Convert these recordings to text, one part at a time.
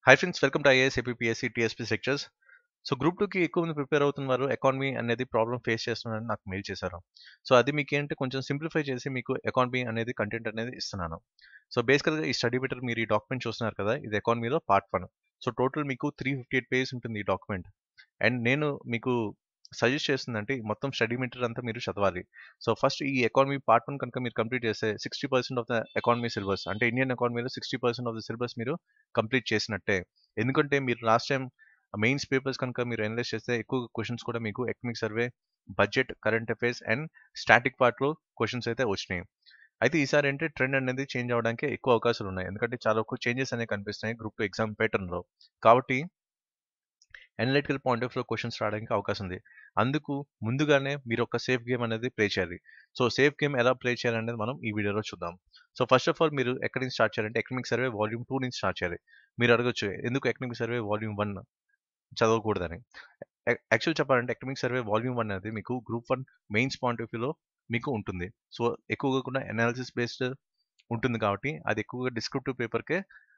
hi friends welcome to IAS APSC TSP sectors so group టూకి ఎక్కువ మంది prepare అవుతున్నారు ఎకానమీ అనేది ప్రాబ్లం ఫేస్ చేస్తున్నారని నాకు మెయిల్ చేశారు సో అది మీకు ఏంటంటే కొంచెం సింప్లిఫై చేసి మీకు ఎకానమీ అనేది కంటెంట్ అనేది ఇస్తున్నాను సో బేసికల్గా ఈ స్టడీ బెటర్ మీరు ఈ డాక్యుమెంట్ చూస్తున్నారు కదా ఇది ఎకానమీలో పార్ట్ వన్ సో టోటల్ మీకు త్రీ ఫిఫ్టీ ఎయిట్ పేజ్ ఉంటుంది ఈ డాక్యుమెంట్ అండ్ నేను మీకు సజెస్ట్ చేస్తుందంటే ఈ మొత్తం స్టడీ మెటీరియల్ అంతా మీరు చదవాలి సో ఫస్ట్ ఈ ఎకానమీ పార్ట్ వన్ కనుక మీరు కంప్లీట్ చేస్తే sixty percent of the economy syllabus అంటే ఇండియన్ ఎకానమీలో sixty percent of the syllabus మీరు కంప్లీట్ చేసినట్టే ఎందుకంటే మీరు లాస్ట్ టైం మెయిన్స్ పేపర్స్ కనుక మీరు అనలైజ్ చేస్తే ఎక్కువ క్వశ్చన్స్ కూడా మీకు economic survey budget current affairs and static పార్ట్లో క్వశ్చన్స్ అయితే వచ్చినాయి అయితే ఈసారి ఏంటి ట్రెండ్ అనేది చేంజ్ అవడానికి ఎక్కువ అవకాశాలు ఉన్నాయి ఎందుకంటే చాలా ఎక్కువ చేంజెస్ అనేవి కనిపిస్తున్నాయి గ్రూప్ టూ ఎగ్జామ్ ప్యాటర్న్లో కాబట్టి అనలిటికల్ పాయింట్ ఆఫ్ లో క్వశ్చన్స్ రావడానికి అవకాశం ఉంది అందుకు ముందుగానే మీరు ఒక సేఫ్ గేమ్ అనేది ప్లే చేయాలి సో సేఫ్ గేమ్ ఎలా ప్లే చేయాలనేది మనం ఈ వీడియోలో చూద్దాం సో ఫస్ట్ ఆఫ్ ఆల్ మీరు ఎక్కడి నుంచి స్టార్ట్ చేయాలంటే ఎకనామిక్ సర్వే వాల్యూమ్ టూ నుంచి స్టార్ట్ చేయాలి మీరు అడగచ్చు ఎందుకు ఎకనామిక్ సర్వే వాల్యూమ్ వన్ చదవకూడదని యాక్చువల్ చెప్పాలంటే ఎకనామిక్ సర్వే వాల్యూమ్ వన్ అనేది మీకు group one mains point of వ్యూలో మీకు ఉంటుంది సో ఎక్కువగా కూడా అనాలిసిస్ బేస్డ్ ఉంటుంది కాబట్టి అది ఎక్కువగా డిస్క్రిప్టివ్ పేపర్కే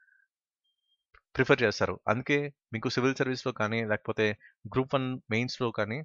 ప్రిఫర్ చేస్తారు అందుకే మీకు సివిల్ సర్వీస్లో కానీ లేకపోతే గ్రూప్ వన్ మెయిన్స్లో కానీ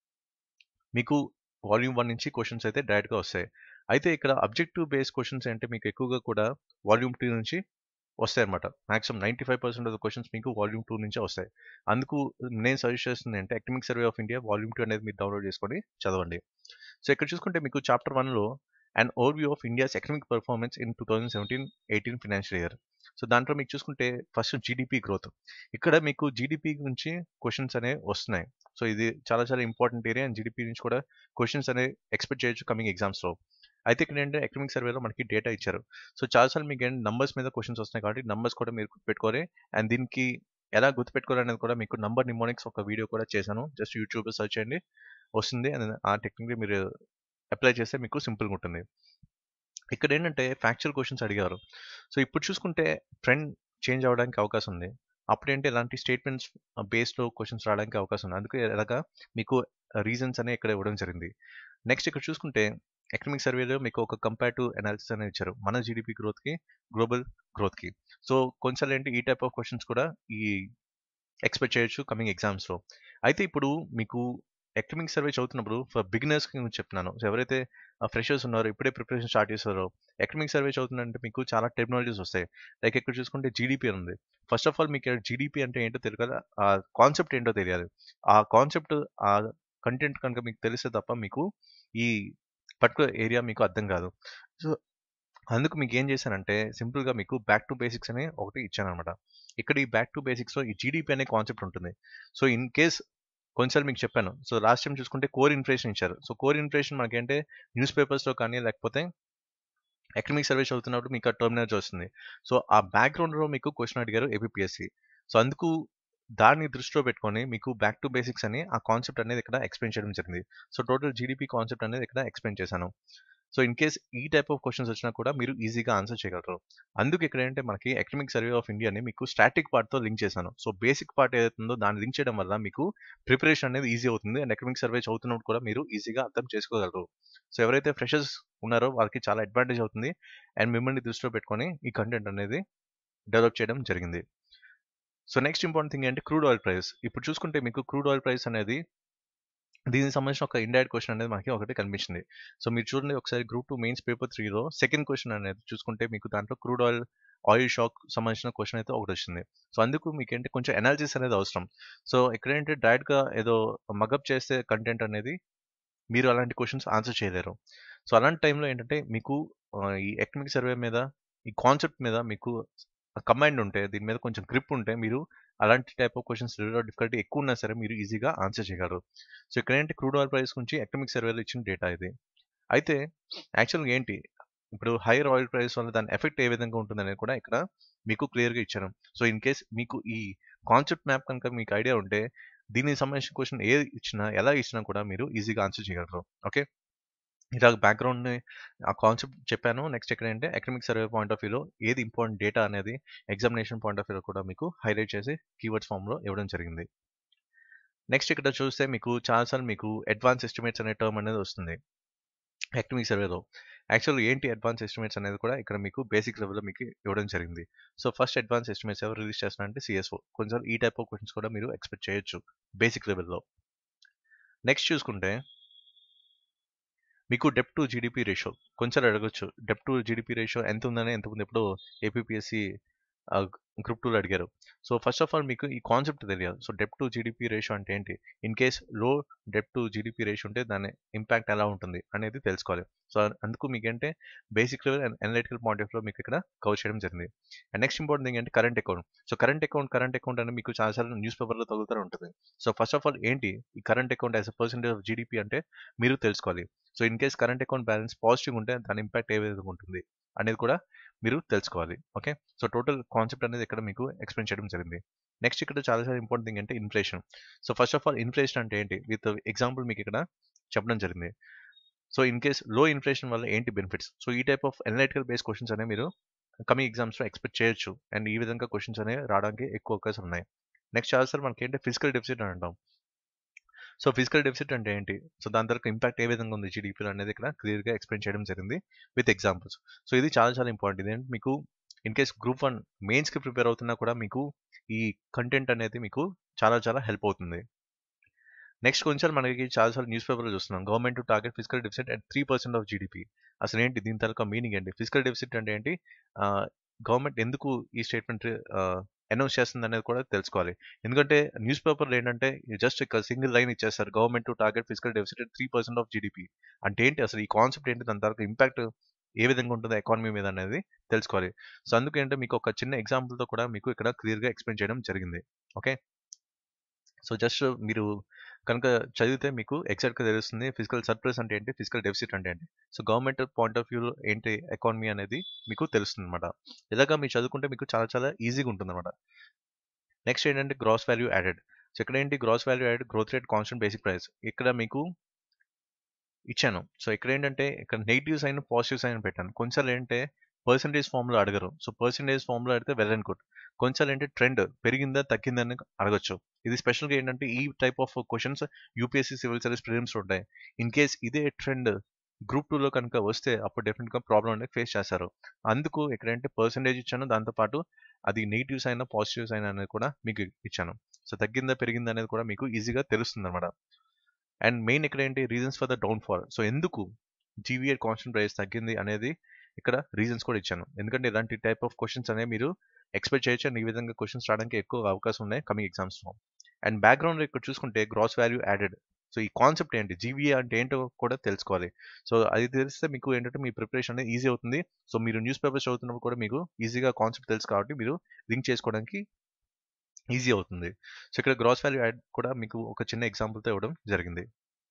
మీకు వాల్యూమ్ వన్ నుంచి క్వశ్చన్స్ అయితే డైరెక్ట్గా వస్తాయి అయితే ఇక్కడ అబ్జెక్టివ్ బేస్డ్ క్వశ్చన్స్ అంటే మీకు ఎక్కువగా కూడా వాల్యూమ్ టూ నుంచి వస్తాయి అనమాట maximum ninety five percent of the questions మీకు వాల్యూమ్ టూ నుంచే వస్తాయి అందుకు నేను సజెస్ట్ చేస్తుంది అంటే economic survey of India volume two అనేది మీరు డౌన్లోడ్ చేసుకొని చదవండి సో ఇక్కడ చూసుకుంటే మీకు చాప్టర్ వన్లో and overview of India's economic performance in two thousand seventeen eighteen financial year so దాంట్లో మీకు చూసుకుంటే ఫస్ట్ జీడిపి గ్రోత్ ఇక్కడ మీకు జీడిపి నుంచి క్వశ్చన్స్ అనేవి వస్తున్నాయి సో ఇది చాలా చాలా ఇంపార్టెంట్ ఏరియా అండ్ జీడిపి నుంచి కూడా క్వశ్చన్స్ అనేవి ఎక్స్పెక్ట్ చేయొచ్చు కమింగ్ ఎగ్జామ్స్లో అయితే ఇక్కడ ఏంటంటే ఎకనామిక్ సర్వేలో మనకి డేటా ఇచ్చారు సో చాలాసార్లు మీకు ఏంటి నంబర్స్ మీద క్వశ్చన్స్ వస్తున్నాయి కాబట్టి నంబర్స్ కూడా మీరు గుర్తుపెట్టుకోవాలి అండ్ దీనికి ఎలా గుర్తుపెట్టుకోవాలి అనేది కూడా మీకు నంబర్ నిమోనిక్స్ ఒక వీడియో కూడా చేశాను జస్ట్ యూట్యూబ్లో సర్చ్ చేయండి వస్తుంది అండ్ ఆ టెక్నిక్ మీరు అప్లై చేస్తే మీకు సింపుల్గా ఉంటుంది ఇక్కడ ఏంటంటే ఫ్యాక్చువల్ క్వశ్చన్స్ అడిగారు సో ఇప్పుడు చూసుకుంటే ట్రెండ్ చేంజ్ అవ్వడానికి అవకాశం ఉంది అప్పుడేంటి ఇలాంటి స్టేట్మెంట్స్ బేస్లో క్వశ్చన్స్ రావడానికి అవకాశం ఉంది అందుకే ఎలాగా మీకు రీజన్స్ అనే ఇక్కడ ఇవ్వడం జరిగింది నెక్స్ట్ ఇక్కడ చూసుకుంటే ఎకనామిక్ సర్వేలో మీకు ఒక కంపేరిటివ్ అనాలిసిస్ అనేది ఇచ్చారు మన జీడిపి గ్రోత్కి గ్లోబల్ గ్రోత్కి సో కొన్నిసార్లు ఏంటి ఈ టైప్ ఆఫ్ క్వశ్చన్స్ కూడా ఈ ఎక్స్పెక్ట్ చేయొచ్చు కమింగ్ ఎగ్జామ్స్లో అయితే ఇప్పుడు మీకు ఎకనామిక్ సర్వే చదువుతున్నప్పుడు ఫర్ బిగినర్స్ గురించి చెప్తున్నాను సో ఎవరైతే ఫ్రెషర్స్ ఉన్నారో ఇప్పుడే ప్రిపరేషన్ స్టార్ట్ చేస్తారో ఎకనామిక్ సర్వే చదువుతుందంటే మీకు చాలా టెక్నాలజీస్ వస్తాయి లైక్ ఇక్కడ చూసుకుంటే జీడిపి ఉంది ఫస్ట్ ఆఫ్ ఆల్ మీకు జీడిపి అంటే ఏంటో తెలియదు ఆ కాన్సెప్ట్ ఏంటో తెలియాలి ఆ కాన్సెప్ట్ ఆ కంటెంట్ కనుక మీకు తెలిస్తే తప్ప మీకు ఈ పర్టికులర్ ఏరియా మీకు అర్థం కాదు సో అందుకు మీకు ఏం చేశానంటే సింపుల్గా మీకు బ్యాక్ టు బేసిక్స్ అనే ఒకటి ఇచ్చాను అనమాట ఇక్కడ ఈ బ్యాక్ టు బేసిక్స్లో ఈ జీడిపి అనే కాన్సెప్ట్ ఉంటుంది సో ఇన్ కేస్ కొన్నిసార్లు మీకు చెప్పాను సో లాస్ట్ టైం చూసుకుంటే కోర్ ఇన్ఫ్లేషన్ ఇచ్చారు సో కోర్ ఇన్ఫ్లేషన్ మనకేంటే న్యూస్ పేపర్స్లో కానీ లేకపోతే ఎకనామిక్ సర్వే చదువుతున్నప్పుడు మీకు ఆ టర్మినాలజీ వస్తుంది సో ఆ బ్యాక్గ్రౌండ్లో మీకు క్వశ్చన్ అడిగారు ఏపీఎస్సి సో అందుకు దాన్ని దృష్టిలో పెట్టుకొని మీకు బ్యాక్ టు బేసిక్స్ అని ఆ కాన్సెప్ట్ అనేది ఇక్కడ ఎక్స్ప్లెయిన్ చేయడం జరిగింది సో టోటల్ జీడిపి కాన్సెప్ట్ అనేది ఇక్కడ ఎక్స్ప్లెయిన్ చేశాను సో ఇన్ కేస్ ఈ టైప్ ఆఫ్ క్వశ్చన్స్ వచ్చినా కూడా మీరు ఈజీగా ఆన్సర్ చేయగలరు అందుకు ఇక్కడ ఏంటంటే మనకి ఎకనామిక్ సర్వే ఆఫ్ ఇండియాని మీకు స్టాటిక్ పార్ట్తో లింక్ చేశాను సో బేసిక్ పార్ట్ ఏదైతుందో దాన్ని లింక్ చేయడం వల్ల మీకు ప్రిపరేషన్ అనేది ఈజీ అవుతుంది అండ్ ఎకనామిక్ సర్వే చదువుతున్నప్పుడు కూడా మీరు ఈజీగా అర్థం చేసుకోగలరు సో ఎవరైతే ఫ్రెషర్స్ ఉన్నారో వాళ్ళకి చాలా అడ్వాంటేజ్ అవుతుంది అండ్ మిమ్మల్ని దృష్టిలో పెట్టుకొని ఈ కంటెంట్ అనేది డెవలప్ చేయడం జరిగింది సో నెక్స్ట్ ఇంపార్టెంట్ థింగ్ ఏంటంటే క్రూడ్ ఆయిల్ ప్రైస్ ఇప్పుడు చూసుకుంటే మీకు క్రూడ్ ఆయిల్ ప్రైస్ అనేది దీనికి సంబంధించిన ఒక ఇండైరెక్ట్ క్వశ్చన్ అనేది మనకి ఒకటి కనిపించింది సో మీరు చూడండి ఒకసారి గ్రూప్ టూ మెయిన్స్ పేపర్ త్రీలో సెకండ్ క్వశ్చన్ అనేది చూసుకుంటే మీకు దాంట్లో క్రూడ్ ఆయిల్ ఆయిల్ షాక్ సంబంధించిన క్వశ్చన్ అయితే ఒకటి వచ్చింది సో అందుకు మీకు ఏంటి కొంచెం ఎనాలిసిస్ అనేది అవసరం సో ఇక్కడ ఏంటి డైరెక్ట్గా ఏదో మగప్ చేస్తే కంటెంట్ అనేది మీరు అలాంటి క్వశ్చన్స్ ఆన్సర్ చేయలేరు సో అలాంటి టైంలో ఏంటంటే మీకు ఈ ఎకనామిక్ సర్వే మీద ఈ కాన్సెప్ట్ మీద మీకు కమాండ్ ఉంటే దీని మీద కొంచెం గ్రిప్ ఉంటే మీరు అలాంటి టైప్ ఆఫ్ క్వశ్చన్స్ డిఫికల్టీ ఎక్కువ ఉన్నా సరే మీరు ఈజీగా ఆన్సర్ చేయగలరు సో ఇక్కడ ఏంటి క్రూడ్ ఆయిల్ ప్రైస్ గురించి ఎకనామిక్ సర్వేలో ఇచ్చిన డేటా ఇది అయితే యాక్చువల్గా ఏంటి ఇప్పుడు హైయర్ ఆయిల్ ప్రైస్ వల్ల దాని ఎఫెక్ట్ ఏ విధంగా ఉంటుందనేది కూడా ఇక్కడ మీకు క్లియర్గా ఇచ్చాను సో ఇన్ కేస్ మీకు ఈ కాన్సెప్ట్ మ్యాప్ కనుక మీకు ఐడియా ఉంటే దీనికి సంబంధించిన క్వశ్చన్ ఏ ఇచ్చినా ఎలా ఇచ్చినా కూడా మీరు ఈజీగా ఆన్సర్ చేయగలరు ఓకే ఇలా బ్యాక్గ్రౌండ్ ఆ కాన్సెప్ట్ చెప్పాను నెక్స్ట్ ఎక్కడ అంటే ఎకనామిక్ సర్వే పాయింట్ ఆఫ్ వ్యూలో ఏది ఇంపార్టెంట్ డేటా అనేది ఎగ్జామినేషన్ పాయింట్ ఆఫ్ వ్యూలో కూడా మీకు హైలైట్ చేసి కీవర్డ్స్ ఫామ్లో ఇవ్వడం జరిగింది నెక్స్ట్ ఇక్కడ చూస్తే మీకు చాలాసార్లు మీకు అడ్వాన్స్ ఎస్టిమేట్స్ అనే టర్మ్ అనేది వస్తుంది ఎకనామిక్ సర్వేలో యాక్చువల్గా ఏంటి అడ్వాన్స్ ఎస్టిమేట్స్ అనేది కూడా ఇక్కడ మీకు బేసిక్ లెవెల్లో మీకు ఇవ్వడం జరిగింది సో ఫస్ట్ అడ్వాన్స్ ఎస్టిమేట్స్ ఎవరు రిలీజ్ చేస్తున్నారంటే సిఎస్ఓ కొంచెం ఈ టైప్ ఆఫ్ క్వశ్చన్స్ కూడా మీరు ఎక్స్పెక్ట్ చేయొచ్చు బేసిక్ లెవెల్లో నెక్స్ట్ చూసుకుంటే మీకు డెప్ టు జీడిపి రేషియో కొంచెం అడగొచ్చు డెప్ టు జీడిపి రేషియో ఎంత ఉందని ఎంత ఉంది ఎప్పుడు ఏపీఎస్సి గ్రూప్ టూలో అడిగారు సో ఫస్ట్ ఆఫ్ ఆల్ మీకు ఈ కాన్సెప్ట్ తెలియాలి so debt to GDP ratio అంటే ఏంటి ఇన్ కేస్ లో డెప్ టు జీడిపి రేషియో ఉంటే దాని ఇంపాక్ట్ ఎలా ఉంటుంది అనేది తెలుసుకోవాలి సో అందుకు మీకంటే basic level and analytical point of లో మీకు ఇక్కడ కవర్ చేయడం జరిగింది అండ్ నెక్స్ట్ ఇంపార్టెంట్ థింగ్ అంటే current account so current account current account అనేది మీకు చాలాసార్లు న్యూస్ పేపర్లో తగులుతూ ఉంటుంది సో ఫస్ట్ ఆఫ్ ఆల్ ఏంటి ఈ current account as a percentage of GDP అంటే మీరు తెలుసుకోవాలి so in case current account balance positive ఉంటే దాని ఇంపాక్ట్ ఏ విధంగా ఉంటుంది అనేది కూడా మీరు తెలుసుకోవాలి ఓకే సో టోటల్ కాన్సెప్ట్ అనేది ఇక్కడ మీకు ఎక్స్ప్లెయిన్ చేయడం జరిగింది నెక్స్ట్ ఇక్కడ చాలా చాలా ఇంపార్టెంట్ థింగ్ అంటే inflation so first of all inflation అంటే ఏంటి విత్ ఎగ్జాంపుల్ మీకు ఇక్కడ చెప్పడం జరిగింది సో ఇన్ కేస్ లో ఇన్ఫ్లేషన్ వల్ల ఏంటి బెనిఫిట్స్ సో ఈ type of analytical base questions అనేవి మీరు కమింగ్ ఎగ్జామ్స్లో ఎక్స్పెక్ట్ చేయొచ్చు అండ్ ఈ విధంగా క్వశ్చన్స్ అనేవి రావడానికి ఎక్కువ అవకాశం ఉన్నాయి నెక్స్ట్ చాలా సార్ మనకి ఏంటి ఫిజికల్ డెఫిసిట్ అని అంటాం సో ఫిజికల్ డెఫిసిట్ అంటే ఏంటి సో దాని తర్వాత ఇంపాక్ట్ ఏ విధంగా ఉంది జీడీపీలో అనేది ఇక్కడ క్లియర్గా ఎక్స్ప్లెయిన్ చేయడం జరిగింది విత్ ఎగ్జాంపుల్స్ సో ఇది చాలా చాలా ఇంపార్టెంట్ ఇదేంటి మీకు ఇన్ కేస్ గ్రూప్ వన్ మెయిన్స్కి ప్రిపేర్ అవుతున్నా కూడా మీకు ఈ కంటెంట్ అనేది మీకు చాలా చాలా హెల్ప్ అవుతుంది నెక్స్ట్ కొంచెం మనకి చాలాసార్లు న్యూస్ పేపర్లో చూస్తున్నాం government to target fiscal deficit at three percent of GDP అసలు ఏంటి దీని తరక మీనింగ్ ఏంటి ఫిజికల్ డెఫిసిట్ అంటే ఏంటి గవర్నమెంట్ ఎందుకు ఈ స్టేట్మెంట్ అనౌన్స్ చేస్తుంది అనేది కూడా తెలుసుకోవాలి ఎందుకంటే న్యూస్ పేపర్లో ఏంటంటే జస్ట్ ఇక్కడ సింగిల్ లైన్ ఇచ్చేస్తారు government to target fiscal deficit three percent of GDP అంటే ఏంటి అసలు ఈ కాన్సెప్ట్ ఏంటి దాని తర్వాత ఇంపాక్ట్ ఏ విధంగా ఉంటుంది ఎకానమీ మీద అనేది తెలుసుకోవాలి సో అందుకేంటే మీకు ఒక చిన్న ఎగ్జాంపుల్తో కూడా మీకు ఇక్కడ క్లియర్గా ఎక్స్ప్లెయిన్ చేయడం జరిగింది ఓకే సో జస్ట్ మీరు కనుక చదివితే మీకు ఎగ్జాక్ట్గా తెలుస్తుంది ఫిజికల్ సర్ప్లస్ అంటే ఏంటి ఫిజికల్ డెఫిసిట్ అంటే ఏంటి సో గవర్నమెంట్ పాయింట్ ఆఫ్ వ్యూలో ఏంటి ఎకానమీ అనేది మీకు తెలుస్తుంది అనమాట ఇలాగా మీరు చదువుకుంటే మీకు చాలా చాలా ఈజీగా ఉంటుంది అనమాట నెక్స్ట్ ఏంటంటే గ్రాస్ వాల్యూ యాడెడ్ సో ఇక్కడ ఏంటి gross value added growth rate constant basic price ఇక్కడ మీకు ఇచ్చాను సో ఇక్కడ ఏంటంటే ఇక్కడ నెగిటివ్ సైన్ పాజిటివ్ సైన్ పెట్టాను కొంచెం ఏంటంటే పర్సంటేజ్ ఫామ్లో అడగరు సో పర్సంటేజ్ ఫామ్లో అడిగితే వెల్ అండ్ గుడ్ కొంచెం ఏంటి ట్రెండ్ పెరిగిందా తగ్గిందని అడగచ్చు ఇది స్పెషల్గా ఏంటంటే ఈ type of questions UPSC civil service prelims ఉంటాయి ఇన్ కేస్ ఇదే ట్రెండ్ గ్రూప్ టూలో కనుక వస్తే అప్పుడు డెఫినెట్గా ప్రాబ్లం అనేది ఫేస్ చేస్తారు అందుకు ఎక్కడంటే పర్సంటేజ్ ఇచ్చాను దాంతోపాటు అది నెగిటివ్స్ అయినా పాజిటివ్స్ అయినా అనేది కూడా మీకు ఇచ్చాను సో తగ్గిందా పెరిగిందా అనేది కూడా మీకు ఈజీగా తెలుస్తుంది అనమాట అండ్ మెయిన్ ఇక్కడ ఏంటి reasons for the downfall so ఎందుకు జీవీఏ కాన్స్టెంట్ ప్రైస్ తగ్గింది అనేది ఇక్కడ రీజన్స్ కూడా ఇచ్చాను ఎందుకంటే ఇలాంటి టైప్ ఆఫ్ క్వశ్చన్స్ అనేవి మీరు ఎక్స్పెక్ట్ చేయొచ్చు అండ్ ఈ విధంగా క్వశ్చన్స్ రావడానికి ఎక్కువ అవకాశం ఉన్నాయి కమింగ్ ఎగ్జామ్స్లో అండ్ బ్యాక్గ్రౌండ్లో ఇక్కడ చూసుకుంటే గ్రాస్ వాల్యూ యాడెడ్ సో ఈ కాన్సెప్ట్ ఏంటి జీవీఏ అంటే ఏంటో కూడా తెలుసుకోవాలి సో అది తెలిస్తే మీకు ఏంటంటే మీ ప్రిపరేషన్ అనేది ఈజీ అవుతుంది సో మీరు న్యూస్ పేపర్స్ చదువుతున్నప్పుడు కూడా మీకు ఈజీగా కాన్సెప్ట్ తెలుసు కాబట్టి మీరు లింక్ చేసుకోవడానికి ఈజీ అవుతుంది సో ఇక్కడ గ్రాస్ వాల్యూ యాడ్ కూడా మీకు ఒక చిన్న ఎగ్జాంపుల్తో ఇవ్వడం జరిగింది